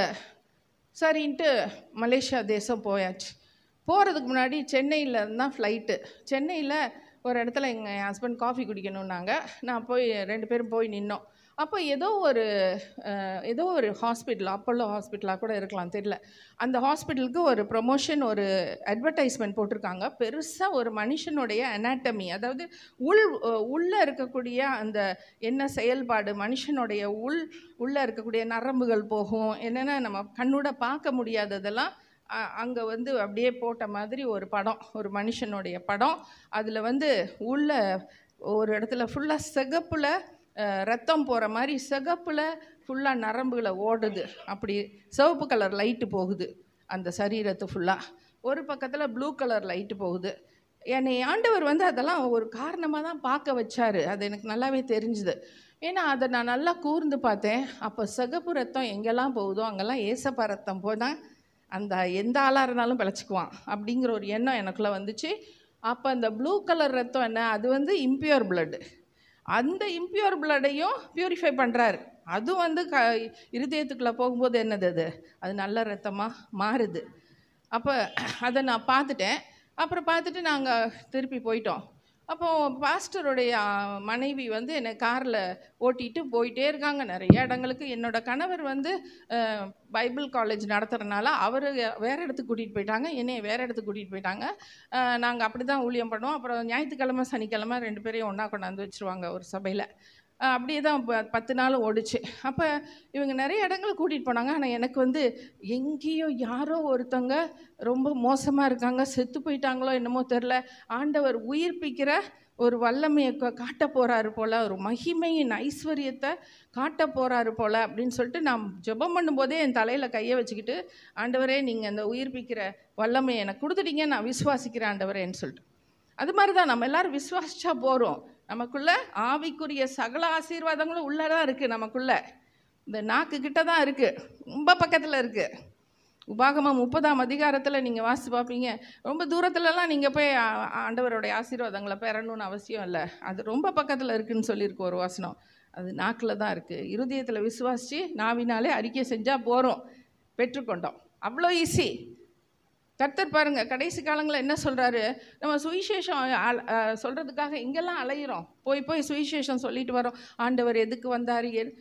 சரின்ட்டு மலேசியா தேசம் போயாச்சு போகிறதுக்கு முன்னாடி சென்னையில் இருந்தால் ஃப்ளைட்டு சென்னையில் ஒரு இடத்துல எங்கள் ஹஸ்பண்ட் காஃபி குடிக்கணுன்னாங்க நான் போய் ரெண்டு பேரும் போய் நின்னோம் அப்போ ஏதோ ஒரு அஹ், ஏதோ ஒரு ஹாஸ்பிட்டல் அப்போல்லோ ஹாஸ்பிட்டலாக கூட இருக்கலாம் தெரியல அந்த ஹாஸ்பிட்டலுக்கு ஒரு ப்ரொமோஷன் ஒரு அட்வர்டைஸ்மெண்ட் போட்டிருக்காங்க பெருசாக ஒரு மனுஷனுடைய அனாட்டமி அதாவது உள் அஹ், உள்ளே இருக்கக்கூடிய அந்த என்ன செயல்பாடு மனுஷனுடைய உள் உள்ளே இருக்கக்கூடிய நரம்புகள் போகும் என்னென்ன நம்ம கண்ணோட பார்க்க முடியாததெல்லாம் அங்கே வந்து அப்படியே போட்ட மாதிரி ஒரு படம் ஒரு மனுஷனுடைய படம் அதில் வந்து உள்ள ஒரு இடத்துல ஃபுல்லாக சிகப்பில் ரத்தம் போகிற மாதிரி சிகப்பில் ஃபுல்லாக நரம்புகளை ஓடுது அப்படி சிவப்பு கலர் லைட்டு போகுது அந்த சரீரத்து ஃபுல்லாக ஒரு பக்கத்தில் ப்ளூ கலர் லைட்டு போகுது என்னை ஆண்டவர் வந்து அதெல்லாம் ஒரு காரணமாக தான் பார்க்க வச்சாரு அது எனக்கு நல்லாவே தெரிஞ்சுது ஏன்னா அதை நான் நல்லா கூர்ந்து பார்த்தேன் அப்போ சிகப்பு ரத்தம் எங்கெல்லாம் போகுதோ அங்கெல்லாம் ஏசப்பா ரத்தம் போனால் அந்த எந்த ஆளாக இருந்தாலும் பிழைச்சிக்குவான் அப்படிங்கிற ஒரு எண்ணம் எனக்குள்ளே வந்துச்சு அப்போ அந்த ப்ளூ கலர் ரத்தம் என்ன அது வந்து இம்பியூர் blood அந்த இம்பியூர் பிளட்டையும் பியூரிஃபை பண்ணுறாரு அதுவும் வந்து க இருதயத்துக்குள்ளே போகும்போது என்னது அது அது நல்ல ரத்தமாக மாறுது அப்போ அதை நான் பார்த்துட்டேன் அப்புறம் பார்த்துட்டு நாங்கள் திருப்பி போயிட்டோம் அப்போ பாஸ்டருடைய ஆ, மனைவி வந்து என்னை காரில் ஓட்டிட்டு போயிட்டே இருக்காங்க நிறைய இடங்களுக்கு என்னோட கணவர் வந்து அஹ், பைபிள் காலேஜ் நடத்துறதுனால அவர் வேற இடத்துக்கு கூட்டிகிட்டு போயிட்டாங்க என்னைய வேற இடத்துக்கு கூட்டிகிட்டு போயிட்டாங்க நாங்கள் அப்படி தான் ஊழியம் பண்ணுவோம் அப்புறம் ஞாயிற்றுக்கிழமை சனிக்கிழமை ரெண்டு பேரையும் ஒன்றா கொண்டாந்து வச்சுருவாங்க ஒரு சபையில் அப்படியே தான் ப- பத்து நாள் ஓடுச்சு அப்போ இவங்க நிறைய இடங்கள் கூட்டிகிட்டு போனாங்க ஆனால் எனக்கு வந்து எங்கேயோ யாரோ ஒருத்தவங்க ரொம்ப மோசமாக இருக்காங்க செத்து போயிட்டாங்களோ என்னமோ தெரில ஆண்டவர் உயிர்ப்பிக்கிற ஒரு வல்லமையை கா- காட்ட போகிறாரு போல் ஒரு மகிமையின் ஐஸ்வர்யத்தை காட்ட போகிறாரு போல் அப்படின்னு சொல்லிட்டு நான் ஜெபம் பண்ணும்போதே என் தலையில் கையை வச்சுக்கிட்டு ஆண்டவரே நீங்கள் அந்த உயிர்ப்பிக்கிற வல்லமையை எனக்கு கொடுத்துட்டீங்க நான் விசுவாசிக்கிறேன் ஆண்டவரேன்னு சொல்லிட்டு அது மாதிரி தான் நம்ம எல்லாரும் விசுவாசிச்சா போகிறோம் நமக்குள்ள ஆவிக்குரிய சகல ஆசீர்வாதங்களும் உள்ளே தான் இருக்குது நமக்குள்ள இந்த நாக்கு கிட்ட தான் இருக்குது ரொம்ப பக்கத்தில் இருக்குது உபாகமம் முப்பதாம் அதிகாரத்தில் நீங்கள் வாசித்து பார்ப்பீங்க ரொம்ப தூரத்துலலாம் நீங்கள் போய் ஆ- ஆண்டவருடைய ஆசீர்வாதங்களை பெறணும்னு அவசியம் இல்லை அது ரொம்ப பக்கத்தில் இருக்குன்னு சொல்லியிருக்கு ஒரு வசனம் அது நாக்கில் தான் இருக்குது இருதயத்தில் விசுவாசித்து நாவினாலே அறிக்கை செஞ்சால் போகிறோம் பெற்றுக்கொண்டோம் அவ்வளோ ஈஸி கர்த்தர் பாருங்க கடைசி காலங்களில் என்ன சொல்றாரு நம்ம சுவிசேஷம் அல- அஹ் சொல்றதுக்காக இங்கெல்லாம் அலையிறோம் போய் போய் சுவிசேஷம் சொல்லிட்டு வரோம் ஆண்டவர் எதுக்கு வந்தார் என்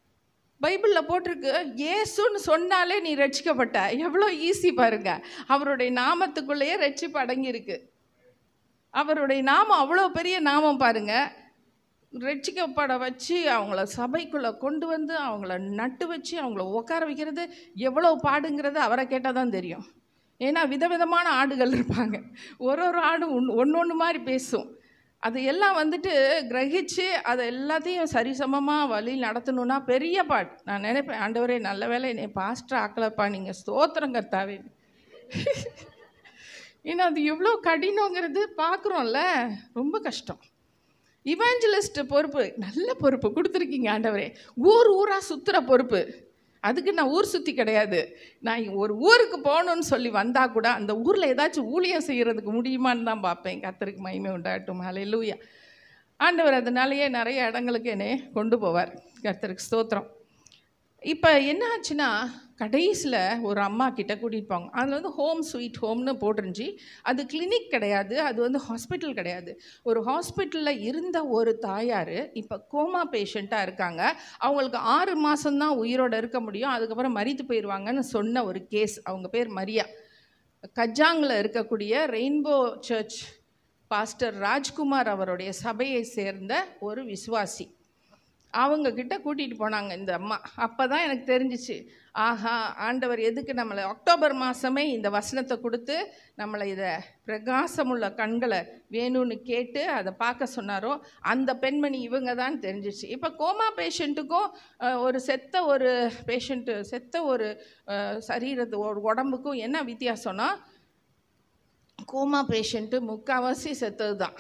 பைபிளில் போட்டிருக்கு இயேசுன்னு சொன்னாலே நீ ரட்சிக்கப்பட்ட எவ்வளோ ஈஸி பாருங்க அவருடைய நாமத்துக்குள்ளேயே ரட்சிப்பு அடங்கியிருக்கு அவருடைய நாமம் அவ்வளோ பெரிய நாமம் பாருங்க ரட்சிக்கப்பட வச்சு அவங்கள சபைக்குள்ளே கொண்டு வந்து அவங்கள நட்டு வச்சு அவங்கள உட்கார வைக்கிறது எவ்வளோ பாடுங்கிறது அவரை கேட்டால் தான் தெரியும் ஏன்னா விதவிதமான ஆடுகள் இருப்பாங்க ஒரு ஒரு ஆடும் ஒன்று ஒன்று ஒன்று மாதிரி பேசும் அது எல்லாம் வந்துட்டு கிரகிச்சு அதை எல்லாத்தையும் சரிசமமாக வழி நடத்தணும்னா பெரிய பாட் நான் நினைப்பேன் ஆண்டவரே நல்ல வேளை என்னை பாஸ்டர் ஆக்கலப்பா நீங்கள் ஸ்தோத்திரம் கர்த்தாவே ஏன்னா அது எவ்வளோ கடினங்கிறது பார்க்குறோம்ல ரொம்ப கஷ்டம் இவாஞ்சலிஸ்ட் பொறுப்பு நல்ல பொறுப்பு கொடுத்துருக்கீங்க ஆண்டவரே ஊர் ஊராக சுற்றுற பொறுப்பு அதுக்கு நான் ஊர் சுற்றி கிடையாது நான் ஒரு ஊருக்கு போகணும்னு சொல்லி வந்தால் கூட அந்த ஊரில் ஏதாச்சும் ஊழியம் செய்கிறதுக்கு முடியுமான்னு தான் பார்ப்பேன் கத்தருக்கு மகிமை உண்டாகட்டும் ஹalleluya ஆண்டவர் அதனாலேயே நிறைய இடங்களுக்கு என்னை கொண்டு போவார் கர்த்தருக்கு ஸ்தோத்திரம் இப்போ என்ன ஆச்சுன்னா கடைசியில் ஒரு அம்மா கிட்ட கூட்டிகிட்டு போங்க அதில் வந்து ஹோம் ஸ்வீட் ஹோம்னு போட்டிருந்துச்சு அது கிளினிக் கிடையாது அது வந்து ஹாஸ்பிட்டல் கிடையாது ஒரு ஹாஸ்பிட்டலில் இருந்த ஒரு தாயார் இப்போ கோமா பேஷண்ட்டாக இருக்காங்க அவங்களுக்கு ஆறு மாதம்தான் உயிரோட இருக்க முடியும் அதுக்கப்புறம் மரித்து போயிடுவாங்கன்னு சொன்ன ஒரு கேஸ் அவங்க பேர் மரியா கஜாங்கில் இருக்கக்கூடிய ரெயின்போ சர்ச் பாஸ்டர் ராஜ்குமார் அவருடைய சபையை சேர்ந்த ஒரு விசுவாசி அவங்க கிட்ட கூட்டிகிட்டு போனாங்க இந்த அம்மா அப்போ தான் எனக்கு தெரிஞ்சிச்சு ஆஹா ஆண்டவர் எதுக்கு நம்மளை அக்டோபர் மாதமே இந்த வசனத்தை கொடுத்து நம்மளை இதை பிரகாசமுள்ள கண்களை வேணும்னு கேட்டு அதை பார்க்க சொன்னாரோ அந்த பெண்மணி இவங்க தான் தெரிஞ்சிச்சு இப்போ கோமா பேஷண்ட்டுக்கும் ஒரு செத்த ஒரு பேஷண்ட்டு செத்த ஒரு அஹ், சரீரத்து ஒரு உடம்புக்கும் என்ன வித்தியாசம்னா கோமா பேஷண்ட்டு முக்கால்வாசி செத்தது தான்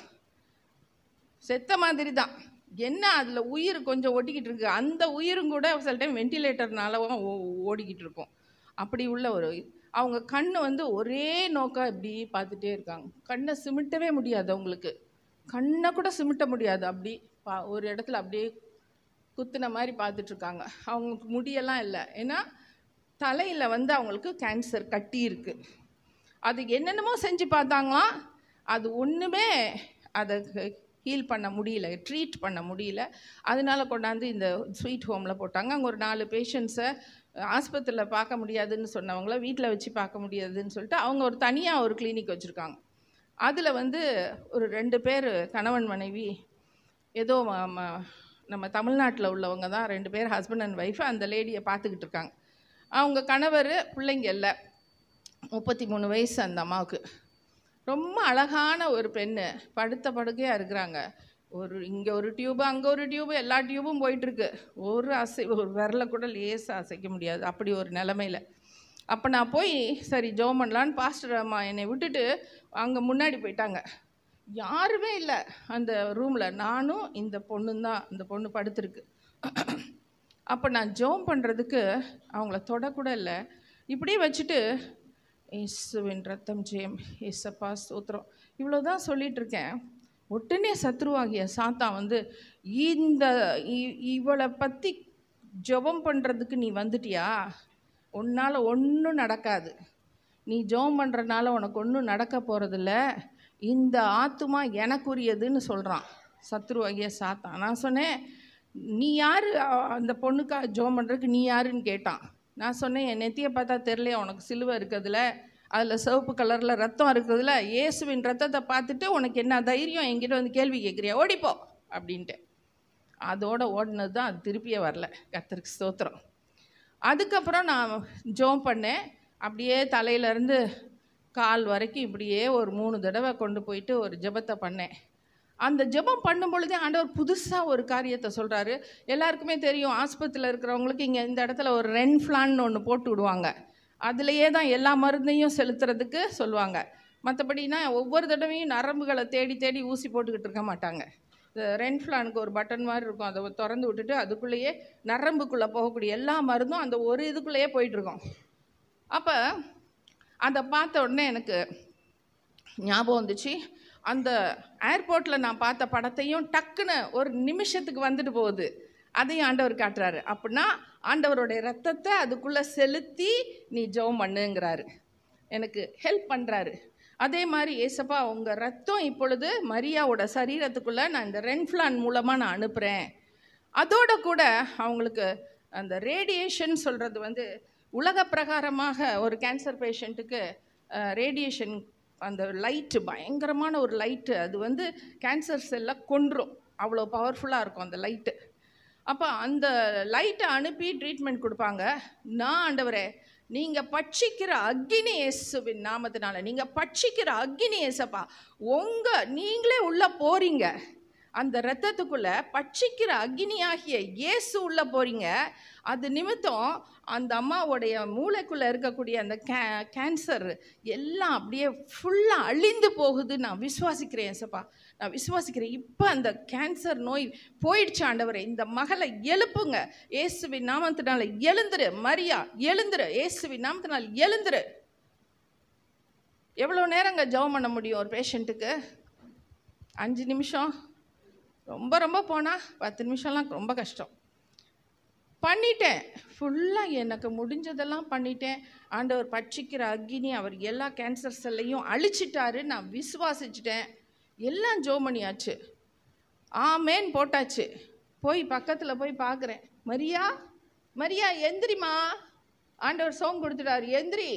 செத்த மாதிரி தான் என்ன அதில் உயிர் கொஞ்சம் ஒட்டிக்கிட்டு இருக்கு அந்த உயிரும் கூட சில டைம் வெண்டிலேட்டர்னாலவும் ஓடிக்கிட்டு இருக்கும் அப்படி உள்ள ஒரு அவங்க கண் வந்து ஒரே நோக்கா இப்படி பார்த்துட்டே இருக்காங்க கண்ணை சிமிட்டவே முடியாது அவங்களுக்கு கண்ணை கூட சிமிட்ட முடியாது அப்படி பா ஒரு இடத்துல அப்படியே குத்துன மாதிரி பார்த்துட்டு இருக்காங்க அவங்களுக்கு முடியெல்லாம் இல்லை ஏன்னா தலையில் வந்து அவங்களுக்கு கேன்சர் கட்டி இருக்கு அது என்னென்னமோ செஞ்சு பார்த்தாங்களாம் அது ஒன்றுமே அதை ஹீல் பண்ண முடியல ட்ரீட் பண்ண முடியல அதனால கொண்டாந்து இந்த ஸ்வீட் ஹோமில் போட்டாங்க அங்கே ஒரு நாலு பேஷண்ட்ஸை ஆஸ்பத்திரியில் பார்க்க முடியாதுன்னு சொன்னவங்கள வீட்டில் வச்சு பார்க்க முடியாதுன்னு சொல்லிட்டு அவங்க ஒரு தனியாக ஒரு கிளினிக் வச்சுருக்காங்க அதில் வந்து ஒரு ரெண்டு பேர் கணவன் மனைவி ஏதோ ம- ம- நம்ம தமிழ்நாட்டில் உள்ளவங்க தான் ரெண்டு பேர் ஹஸ்பண்ட் அண்ட் ஒய்ஃப் அந்த லேடியை பார்த்துக்கிட்டு இருக்காங்க அவங்க கணவர் பிள்ளைங்க இல்லை முப்பத்தி மூணு வயசு அந்த அம்மாவுக்கு ரொம்ப அழகான ஒரு பெண்ணு படுத்த படுக்கையாக இருக்கிறாங்க ஒரு இங்கே ஒரு டியூபு அங்கே ஒரு டியூபு எல்லா டியூபும் போயிட்டுருக்கு ஒரு அசை ஒரு விரலை கூட லேசாக அசைக்க முடியாது அப்படி ஒரு நிலமையில அப்போ நான் போய் சரி ஜோம் பண்ணலான்னு பாஸ்டர் அம்மா என்னை விட்டுட்டு அங்கே முன்னாடி போயிட்டாங்க யாருமே இல்லை அந்த ரூமில் நானும் இந்த பொண்ணும் தான் இந்த பொண்ணு படுத்திருக்கு அப்போ நான் ஜோம் பண்ணுறதுக்கு அவங்கள தொடக்கூட இல்லை இப்படியே வச்சுட்டு இயேசுவின் ரத்தம் ஜெயம் இயேசப்பா ஸ்தோத்திரம் இவ்வளோ தான் சொல்லிட்டு இருக்கேன் உடனே சத்ருவாகிய சாத்தான் வந்து இந்த இ- இவளை பற்றி ஜெபம் பண்ணுறதுக்கு நீ வந்துட்டியா உன்னால் ஒன்றும் நடக்காது நீ ஜெபம் பண்ணுறனால உனக்கு ஒன்றும் நடக்க போகிறதில்ல இந்த ஆத்துமா எனக்குரியதுன்னு சொல்கிறான் சத்ருவாகிய சாத்தான் நான் சொன்னேன் நீ யார் அந்த பொண்ணுக்கா ஜெபம் பண்ணுறதுக்கு நீ யாருன்னு கேட்டான் நான் சொன்னேன் என் நெத்தியை பார்த்தா தெரியலையா உனக்கு சிலுவை இருக்கிறதுல அதில் சிவப்பு கலரில் ரத்தம் இருக்கிறதுல இயேசுவின் ரத்தத்தை பார்த்துட்டு உனக்கு என்ன தைரியம் என்கிட்ட வந்து கேள்வி கேட்குறியா ஓடிப்போ அப்படின்ட்டு அதோட ஓடினது தான் அது திருப்பியே வரல கர்த்தருக்கு ஸ்தோத்திரம் அதுக்கப்புறம் நான் ஜோம் பண்ணேன் அப்படியே தலையிலேருந்து கால் வரைக்கும் இப்படியே ஒரு மூணு தடவை கொண்டு போயிட்டு ஒரு ஜெபத்தை பண்ணேன் அந்த ஜெபம் பண்ணும் பொழுதே ஆண்டவர் புதுசாக ஒரு காரியத்தை சொல்கிறாரு எல்லாருக்குமே தெரியும் ஆஸ்பத்திரியில் இருக்கிறவங்களுக்கு இங்கே இந்த இடத்துல ஒரு ரென்ஃப்ளான்னு ஒன்று போட்டு விடுவாங்க அதுலேயே தான் எல்லா மருந்தையும் செலுத்துறதுக்கு சொல்லுவாங்க மற்றபடினா ஒவ்வொரு தடவையும் நரம்புகளை தேடி தேடி ஊசி போட்டுக்கிட்டு இருக்க மாட்டாங்க இந்த ரென்ஃப்ளானுக்கு ஒரு பட்டன் மாதிரி இருக்கும் அதை திறந்து விட்டுட்டு அதுக்குள்ளேயே நரம்புக்குள்ளே போகக்கூடிய எல்லா மருந்தும் அந்த ஒரு இதுக்குள்ளேயே போயிட்டுருக்கோம் அப்போ அதை பார்த்த உடனே எனக்கு ஞாபகம் வந்துச்சு அந்த ஏர்போர்ட்டில் நான் பார்த்த படத்தையும் டக்குன்னு ஒரு நிமிஷத்துக்கு வந்துட்டு போகுது அதையும் ஆண்டவர் காட்டுறாரு அப்படின்னா ஆண்டவருடைய ரத்தத்தை அதுக்குள்ளே செலுத்தி நீ ஜெபம் பண்ணுங்கிறாரு எனக்கு ஹெல்ப் பண்ணுறாரு அதே மாதிரி ஏசப்பா உங்கள் ரத்தம் இப்பொழுது மரியாவோட சரீரத்துக்குள்ளே நான் இந்த ரென்ஃப்ளான் மூலமாக நான் அனுப்புகிறேன் அதோட கூட அவங்களுக்கு அந்த ரேடியேஷன் சொல்கிறது வந்து உலக பிரகாரமாக ஒரு கேன்சர் பேஷண்ட்டுக்கு ரேடியேஷன் அந்த லைட்டு பயங்கரமான ஒரு லைட்டு அது வந்து கேன்சர் செல்லை கொன்றும் அவ்வளோ பவர்ஃபுல்லாக இருக்கும் அந்த லைட்டு அப்போ அந்த லைட்டை அனுப்பி ட்ரீட்மெண்ட் கொடுப்பாங்க நான் ஆண்டவரே நீங்கள் பட்சிக்கிற அக்கினி இயேசுவின் நாமத்தினால நீங்கள் பட்சிக்கிற அக்கினி இயேசப்பா உங்கள் நீங்களே உள்ளே போறீங்க அந்த இரத்தத்துக்குள்ள பட்சிக்கிற அக்னியாகிய இயேசு உள்ள போறீங்க அது நிமித்தம் அந்த அம்மாவுடைய மூளைக்குள்ள இருக்கக்கூடிய அந்த கே கேன்சர் எல்லாம் அப்படியே ஃபுல்லாக அழிந்து போகுது நான் விசுவாசிக்கிறேன் ஏசப்பா நான் விசுவாசிக்கிறேன் இப்போ அந்த கேன்சர் நோய் போயிடுச்சு ஆண்டவரே இந்த மகளை எழுப்புங்க இயேசுவின் நாமத்தினால எழுந்துரு மரியா எழுந்துரு இயேசுவின் நாமத்தினால் எழுந்துரு எவ்வளோ நேரங்க ஜெபம் பண்ண முடியும் ஒரு பேஷண்ட்டுக்கு அஞ்சு நிமிஷம் ரொம்ப ரொம்ப போனால் பத்து நிமிஷம்லாம் ரொம்ப கஷ்டம் பண்ணிட்டேன் ஃபுல்லாக எனக்கு முடிஞ்சதெல்லாம் பண்ணிட்டேன் ஆண்டவர் பட்சிக்கிற அக்னி அவர் எல்லா கேன்சர் செல்லையும் அழிச்சிட்டாரு நான் விசுவாசிச்சிட்டேன் எல்லாம் ஜோமணியாச்சு ஆமேன் போட்டாச்சு போய் பக்கத்தில் போய் பார்க்குறேன் மரியா மரியா எந்திரிமா ஆண்டவர் சோம் கொடுத்துட்டாரு எந்திரி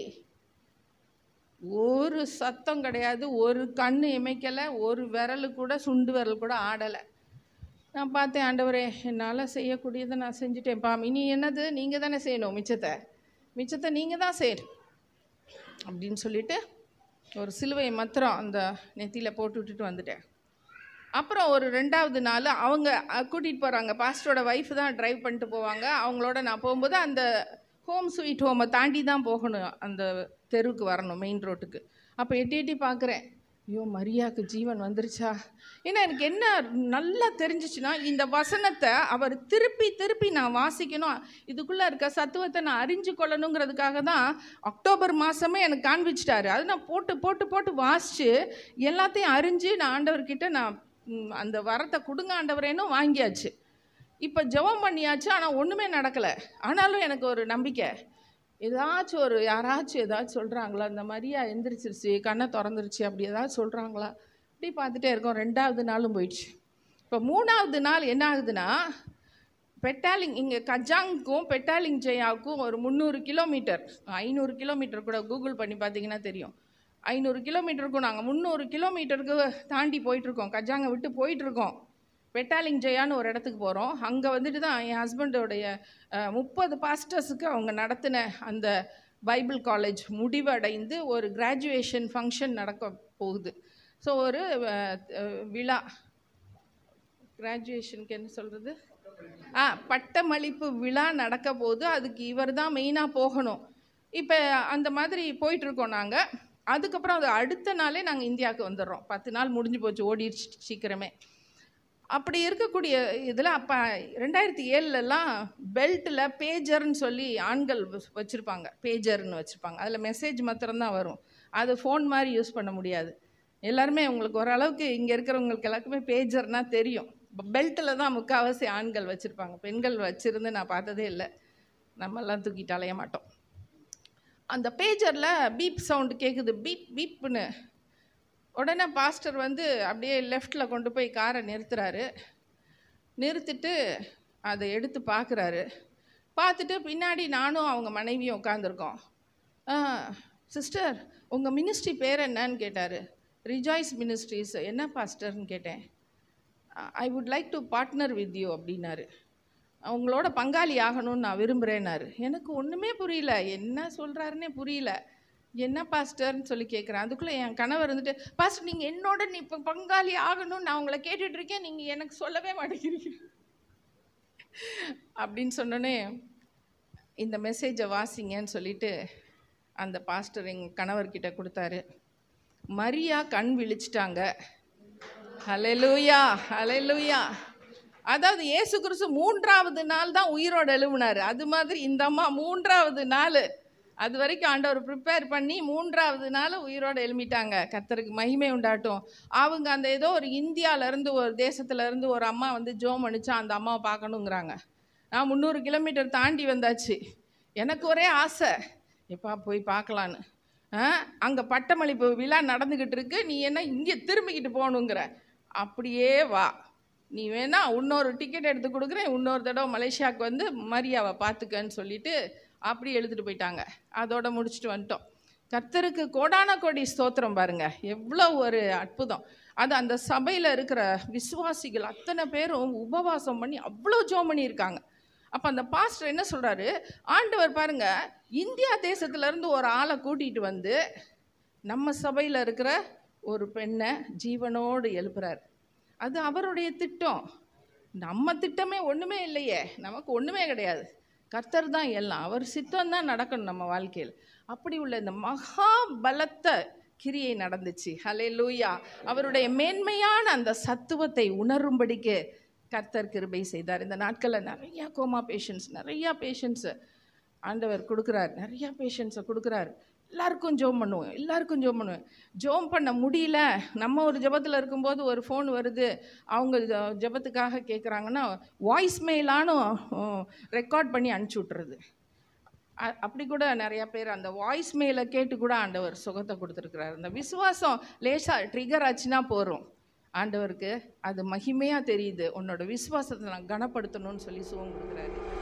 ஒரு சத்தம் கிடையாது ஒரு கண்ணு இமைக்கலை ஒரு விரல் கூட சுண்டு விரல் கூட ஆடலை நான் பார்த்தேன் ஆண்டவரே என்னால் செய்யக்கூடியதை நான் செஞ்சுட்டேன்ப்பா இனி என்னது நீங்கள் தானே செய்யணும் மிச்சத்தை மிச்சத்தை நீங்கள் தான் செய்யணும் அப்படின்னு சொல்லிட்டு ஒரு சிலுவை மாத்திரம் அந்த நெத்தியில் போட்டு விட்டுட்டு வந்துட்டேன் அப்புறம் ஒரு ரெண்டாவது நாள் அவங்க கூட்டிகிட்டு போகிறாங்க பாஸ்டரோட ஒய்ஃப் தான் ட்ரைவ் பண்ணிட்டு போவாங்க அவங்களோட நான் போகும்போது அந்த ஹோம் ஸ்வீட் ஹோமை தாண்டி தான் போகணும் அந்த தெருவுக்கு வரணும் மெயின் ரோட்டுக்கு அப்போ எட்டி எட்டி பார்க்குறேன் ஐயோ மரியாக்கு ஜீவன் வந்துருச்சா ஏன்னா எனக்கு என்ன நல்லா தெரிஞ்சிச்சுன்னா இந்த வசனத்தை அவர் திருப்பி திருப்பி நான் வாசிக்கணும் இதுக்குள்ளே இருக்க சத்துவத்தை நான் அறிஞ்சு கொள்ளணுங்கிறதுக்காக தான் அக்டோபர் மாதமே எனக்கு காண்பிச்சிட்டாரு அது நான் போட்டு போட்டு போட்டு வாசித்து எல்லாத்தையும் அறிஞ்சு நான் ஆண்டவர்கிட்ட நான் ம், அந்த வரத்தை கொடுங்க ஆண்டவரேன்னு வாங்கியாச்சு இப்போ ஜெபம் பண்ணியாச்சு ஆனால் ஒன்றுமே நடக்கலை ஆனாலும் எனக்கு ஒரு நம்பிக்கை ஏதாச்சும் ஒரு யாராச்சும் ஏதாச்சும் சொல்கிறாங்களா இந்த மாதிரியா எந்திரிச்சிருச்சு கண்ணை திறந்துருச்சு அப்படி ஏதாச்சும் சொல்கிறாங்களா இப்படி பார்த்துட்டே இருக்கோம் ரெண்டாவது நாளும் போயிடுச்சு இப்போ மூணாவது நாள் என்ன ஆகுதுன்னா பெட்டாலிங் இங்கே கஜாங்க்கும் பெட்டாலிங் ஜெயாவுக்கும் ஒரு முந்நூறு கிலோமீட்டர் ஐநூறு கிலோமீட்டர் கூட கூகுள் பண்ணி பார்த்தீங்கன்னா தெரியும் ஐநூறு கிலோமீட்டருக்கும் நாங்கள் முந்நூறு கிலோமீட்டருக்கு தாண்டி போயிட்டுருக்கோம் கஜாங்கை விட்டு போயிட்டுருக்கோம் பெட்டாலிங் ஜெயான்னு ஒரு இடத்துக்கு போகிறோம் அங்கே வந்துட்டு தான் என் ஹஸ்பண்டோடைய முப்பது பாஸ்டர்ஸுக்கு அவங்க நடத்தின அந்த பைபிள் காலேஜ் முடிவடைந்து ஒரு கிராஜுவேஷன் ஃபங்க்ஷன் நடக்க போகுது ஸோ ஒரு அஹ், அஹ், விழா கிராஜுவேஷனுக்கு என்ன சொல்கிறது ஆ பட்டமளிப்பு விழா நடக்க போகுது அதுக்கு இவர் தான் மெயினாக போகணும் இப்போ அந்த மாதிரி போயிட்டுருக்கோம் நாங்கள் அதுக்கப்புறம் அது அடுத்த நாளே நாங்கள் இந்தியாவுக்கு வந்துடுறோம் பத்து நாள் முடிஞ்சு போச்சு ஓடிடுச்சு சீக்கிரமே அப்படி இருக்கக்கூடிய இதில் அப்போ ரெண்டாயிரத்தி ஏழுலலாம் பெல்ட்டில் பேஜர்னு சொல்லி ஆண்கள் வச்சுருப்பாங்க பேஜர்னு வச்சுருப்பாங்க அதில் மெசேஜ் மாத்திரம்தான் வரும் அது ஃபோன் மாதிரி யூஸ் பண்ண முடியாது எல்லாருமே உங்களுக்கு ஓரளவுக்கு இங்கே இருக்கிறவங்களுக்கு எல்லாருக்குமே பேஜர்னால் தெரியும் பெல்ட்டில் தான் முக்கால்வாசி ஆண்கள் வச்சுருப்பாங்க பெண்கள் வச்சுருந்து நான் பார்த்ததே இல்லை நம்மெல்லாம் தூக்கிட்டு அலைய மாட்டோம் அந்த பேஜரில் பீப் சவுண்டு கேட்குது பீப் பீப்னு உடனே பாஸ்டர் வந்து அப்படியே லெஃப்டில் கொண்டு போய் காரை நிறுத்துறாரு நிறுத்திட்டு அதை எடுத்து பார்க்குறாரு பார்த்துட்டு பின்னாடி நானும் அவங்க மனைவியும் உட்காந்துருக்கோம் சிஸ்டர் உங்கள் மினிஸ்ட்ரி பேர் என்னன்னு கேட்டார் ரிஜாய்ஸ் மினிஸ்ட்ரிஸ் என்ன பாஸ்டர்னு கேட்டேன் I would like to partner with you அப்படின்னாரு அவங்களோட பங்காளி ஆகணும்னு நான் விரும்புகிறேன்னாரு எனக்கு ஒன்றுமே புரியல என்ன சொல்கிறாருன்னே புரியல என்ன பாஸ்டர்னு சொல்லி கேட்குறேன் அதுக்குள்ளே என் கணவர் இருந்துட்டு பாஸ்டர் நீங்கள் என்னோட நீ இப்போ பங்காளி ஆகணும்னு நான் உங்களை கேட்டுட்டு இருக்கேன் நீங்கள் எனக்கு சொல்லவே மாட்டேங்கிறீங்க அப்படின்னு சொன்னோன்னே இந்த மெசேஜை வாசிங்கன்னு சொல்லிட்டு அந்த பாஸ்டர் எங்கள் கணவர்கிட்ட கொடுத்தாரு மரியா கண் விழிச்சிட்டாங்க ஹalleluya ஹalleluya அதாவது இயேசு கிறிஸ்து மூன்றாவது நாள் தான் உயிரோடு எழுப்புனாரு அது மாதிரி இந்த அம்மா மூன்றாவது நாள் அது வரைக்கும் ஆண்டவர் ப்ரிப்பேர் பண்ணி மூன்றாவது நாள் உயிரோடு எழுமிட்டாங்க கர்த்தருக்கு மகிமை உண்டாட்டும் அவங்க அந்த ஏதோ ஒரு இந்தியால இருந்து ஒரு தேசத்துல இருந்து ஒரு அம்மா வந்து ஜோம் அணிச்சா அந்த அம்மாவை பார்க்கணுங்கிறாங்க நான் முந்நூறு கிலோமீட்டர் தாண்டி வந்தாச்சு எனக்கு ஒரே ஆசை எப்பா போய் பார்க்கலான்னு அங்கே பட்டமளிப்பு விழா நடந்துக்கிட்டு இருக்கு நீ என்ன இங்கே திரும்பிக்கிட்டு போகணுங்கிற அப்படியே வா நீ வேணா இன்னொரு டிக்கெட் எடுத்து கொடுக்குறேன் இன்னொரு தடவை மலேசியாவுக்கு வந்து மரியாவை பார்த்துக்கன்னு சொல்லிட்டு அப்படி எழுதிட்டு போயிட்டாங்க அதோட முடிச்சுட்டு வந்துட்டோம் கர்த்தருக்கு கோடான கோடி ஸ்தோத்திரம் பாருங்க எவ்வளோ ஒரு அற்புதம் அது அந்த சபையில் இருக்கிற விசுவாசிகள் அத்தனை பேரும் உபவாசம் பண்ணி அவ்வளோ ஜோம் பண்ணியிருக்காங்க அப்போ அந்த பாஸ்டர் என்ன சொல்கிறாரு ஆண்டவர் பாருங்க இந்தியா தேசத்துலேருந்து ஒரு ஆளை கூட்டிகிட்டு வந்து நம்ம சபையில் இருக்கிற ஒரு பெண்ணை ஜீவனோடு எழுப்புறார் அது அவருடைய திட்டம் நம்ம திட்டமே ஒன்றுமே இல்லையே நமக்கு ஒன்றுமே கிடையாது கர்த்தர் தான் எல்லாம் அவர் சித்தம் தான் நடக்கணும் நம்ம வாழ்க்கையில் அப்படி உள்ள இந்த மகா பலத்த கிரியை நடந்துச்சு ஹலே லூயா அவருடைய மேன்மையான அந்த சத்துவத்தை உணரும்படிக்கு கர்த்தர் கிருபை செய்தார் இந்த நாட்களில் நிறையா கோமா பேஷண்ட்ஸ் நிறையா பேஷண்ட்ஸு ஆண்டவர் கொடுக்குறார் நிறையா பேஷண்ட்ஸை கொடுக்குறார் எல்லாருக்கும் ஜோம் பண்ணுவோம் எல்லாருக்கும் ஜோம் பண்ணுவேன் ஜோம் பண்ண முடியல நம்ம ஒரு ஜெபத்தில் இருக்கும்போது ஒரு ஃபோன் வருது அவங்க ஜ- ஜெபத்துக்காக கேட்குறாங்கன்னா வாய்ஸ் மெயிலானும் ரெக்கார்ட் பண்ணி அனுப்பிச்சி விட்றது அ- அப்படி கூட நிறைய பேர் அந்த வாய்ஸ் மெயிலை கேட்டு கூட ஆண்டவர் சுகத்தை கொடுத்துருக்குறாரு அந்த விசுவாசம் லேசாக ட்ரிகர் ஆச்சுன்னா போகிறோம் ஆண்டவருக்கு அது மகிமையாக தெரியுது உன்னோட விசுவாசத்தை நான் கனப்படுத்தணும்னு சொல்லி சுகம் கொடுக்குறாரு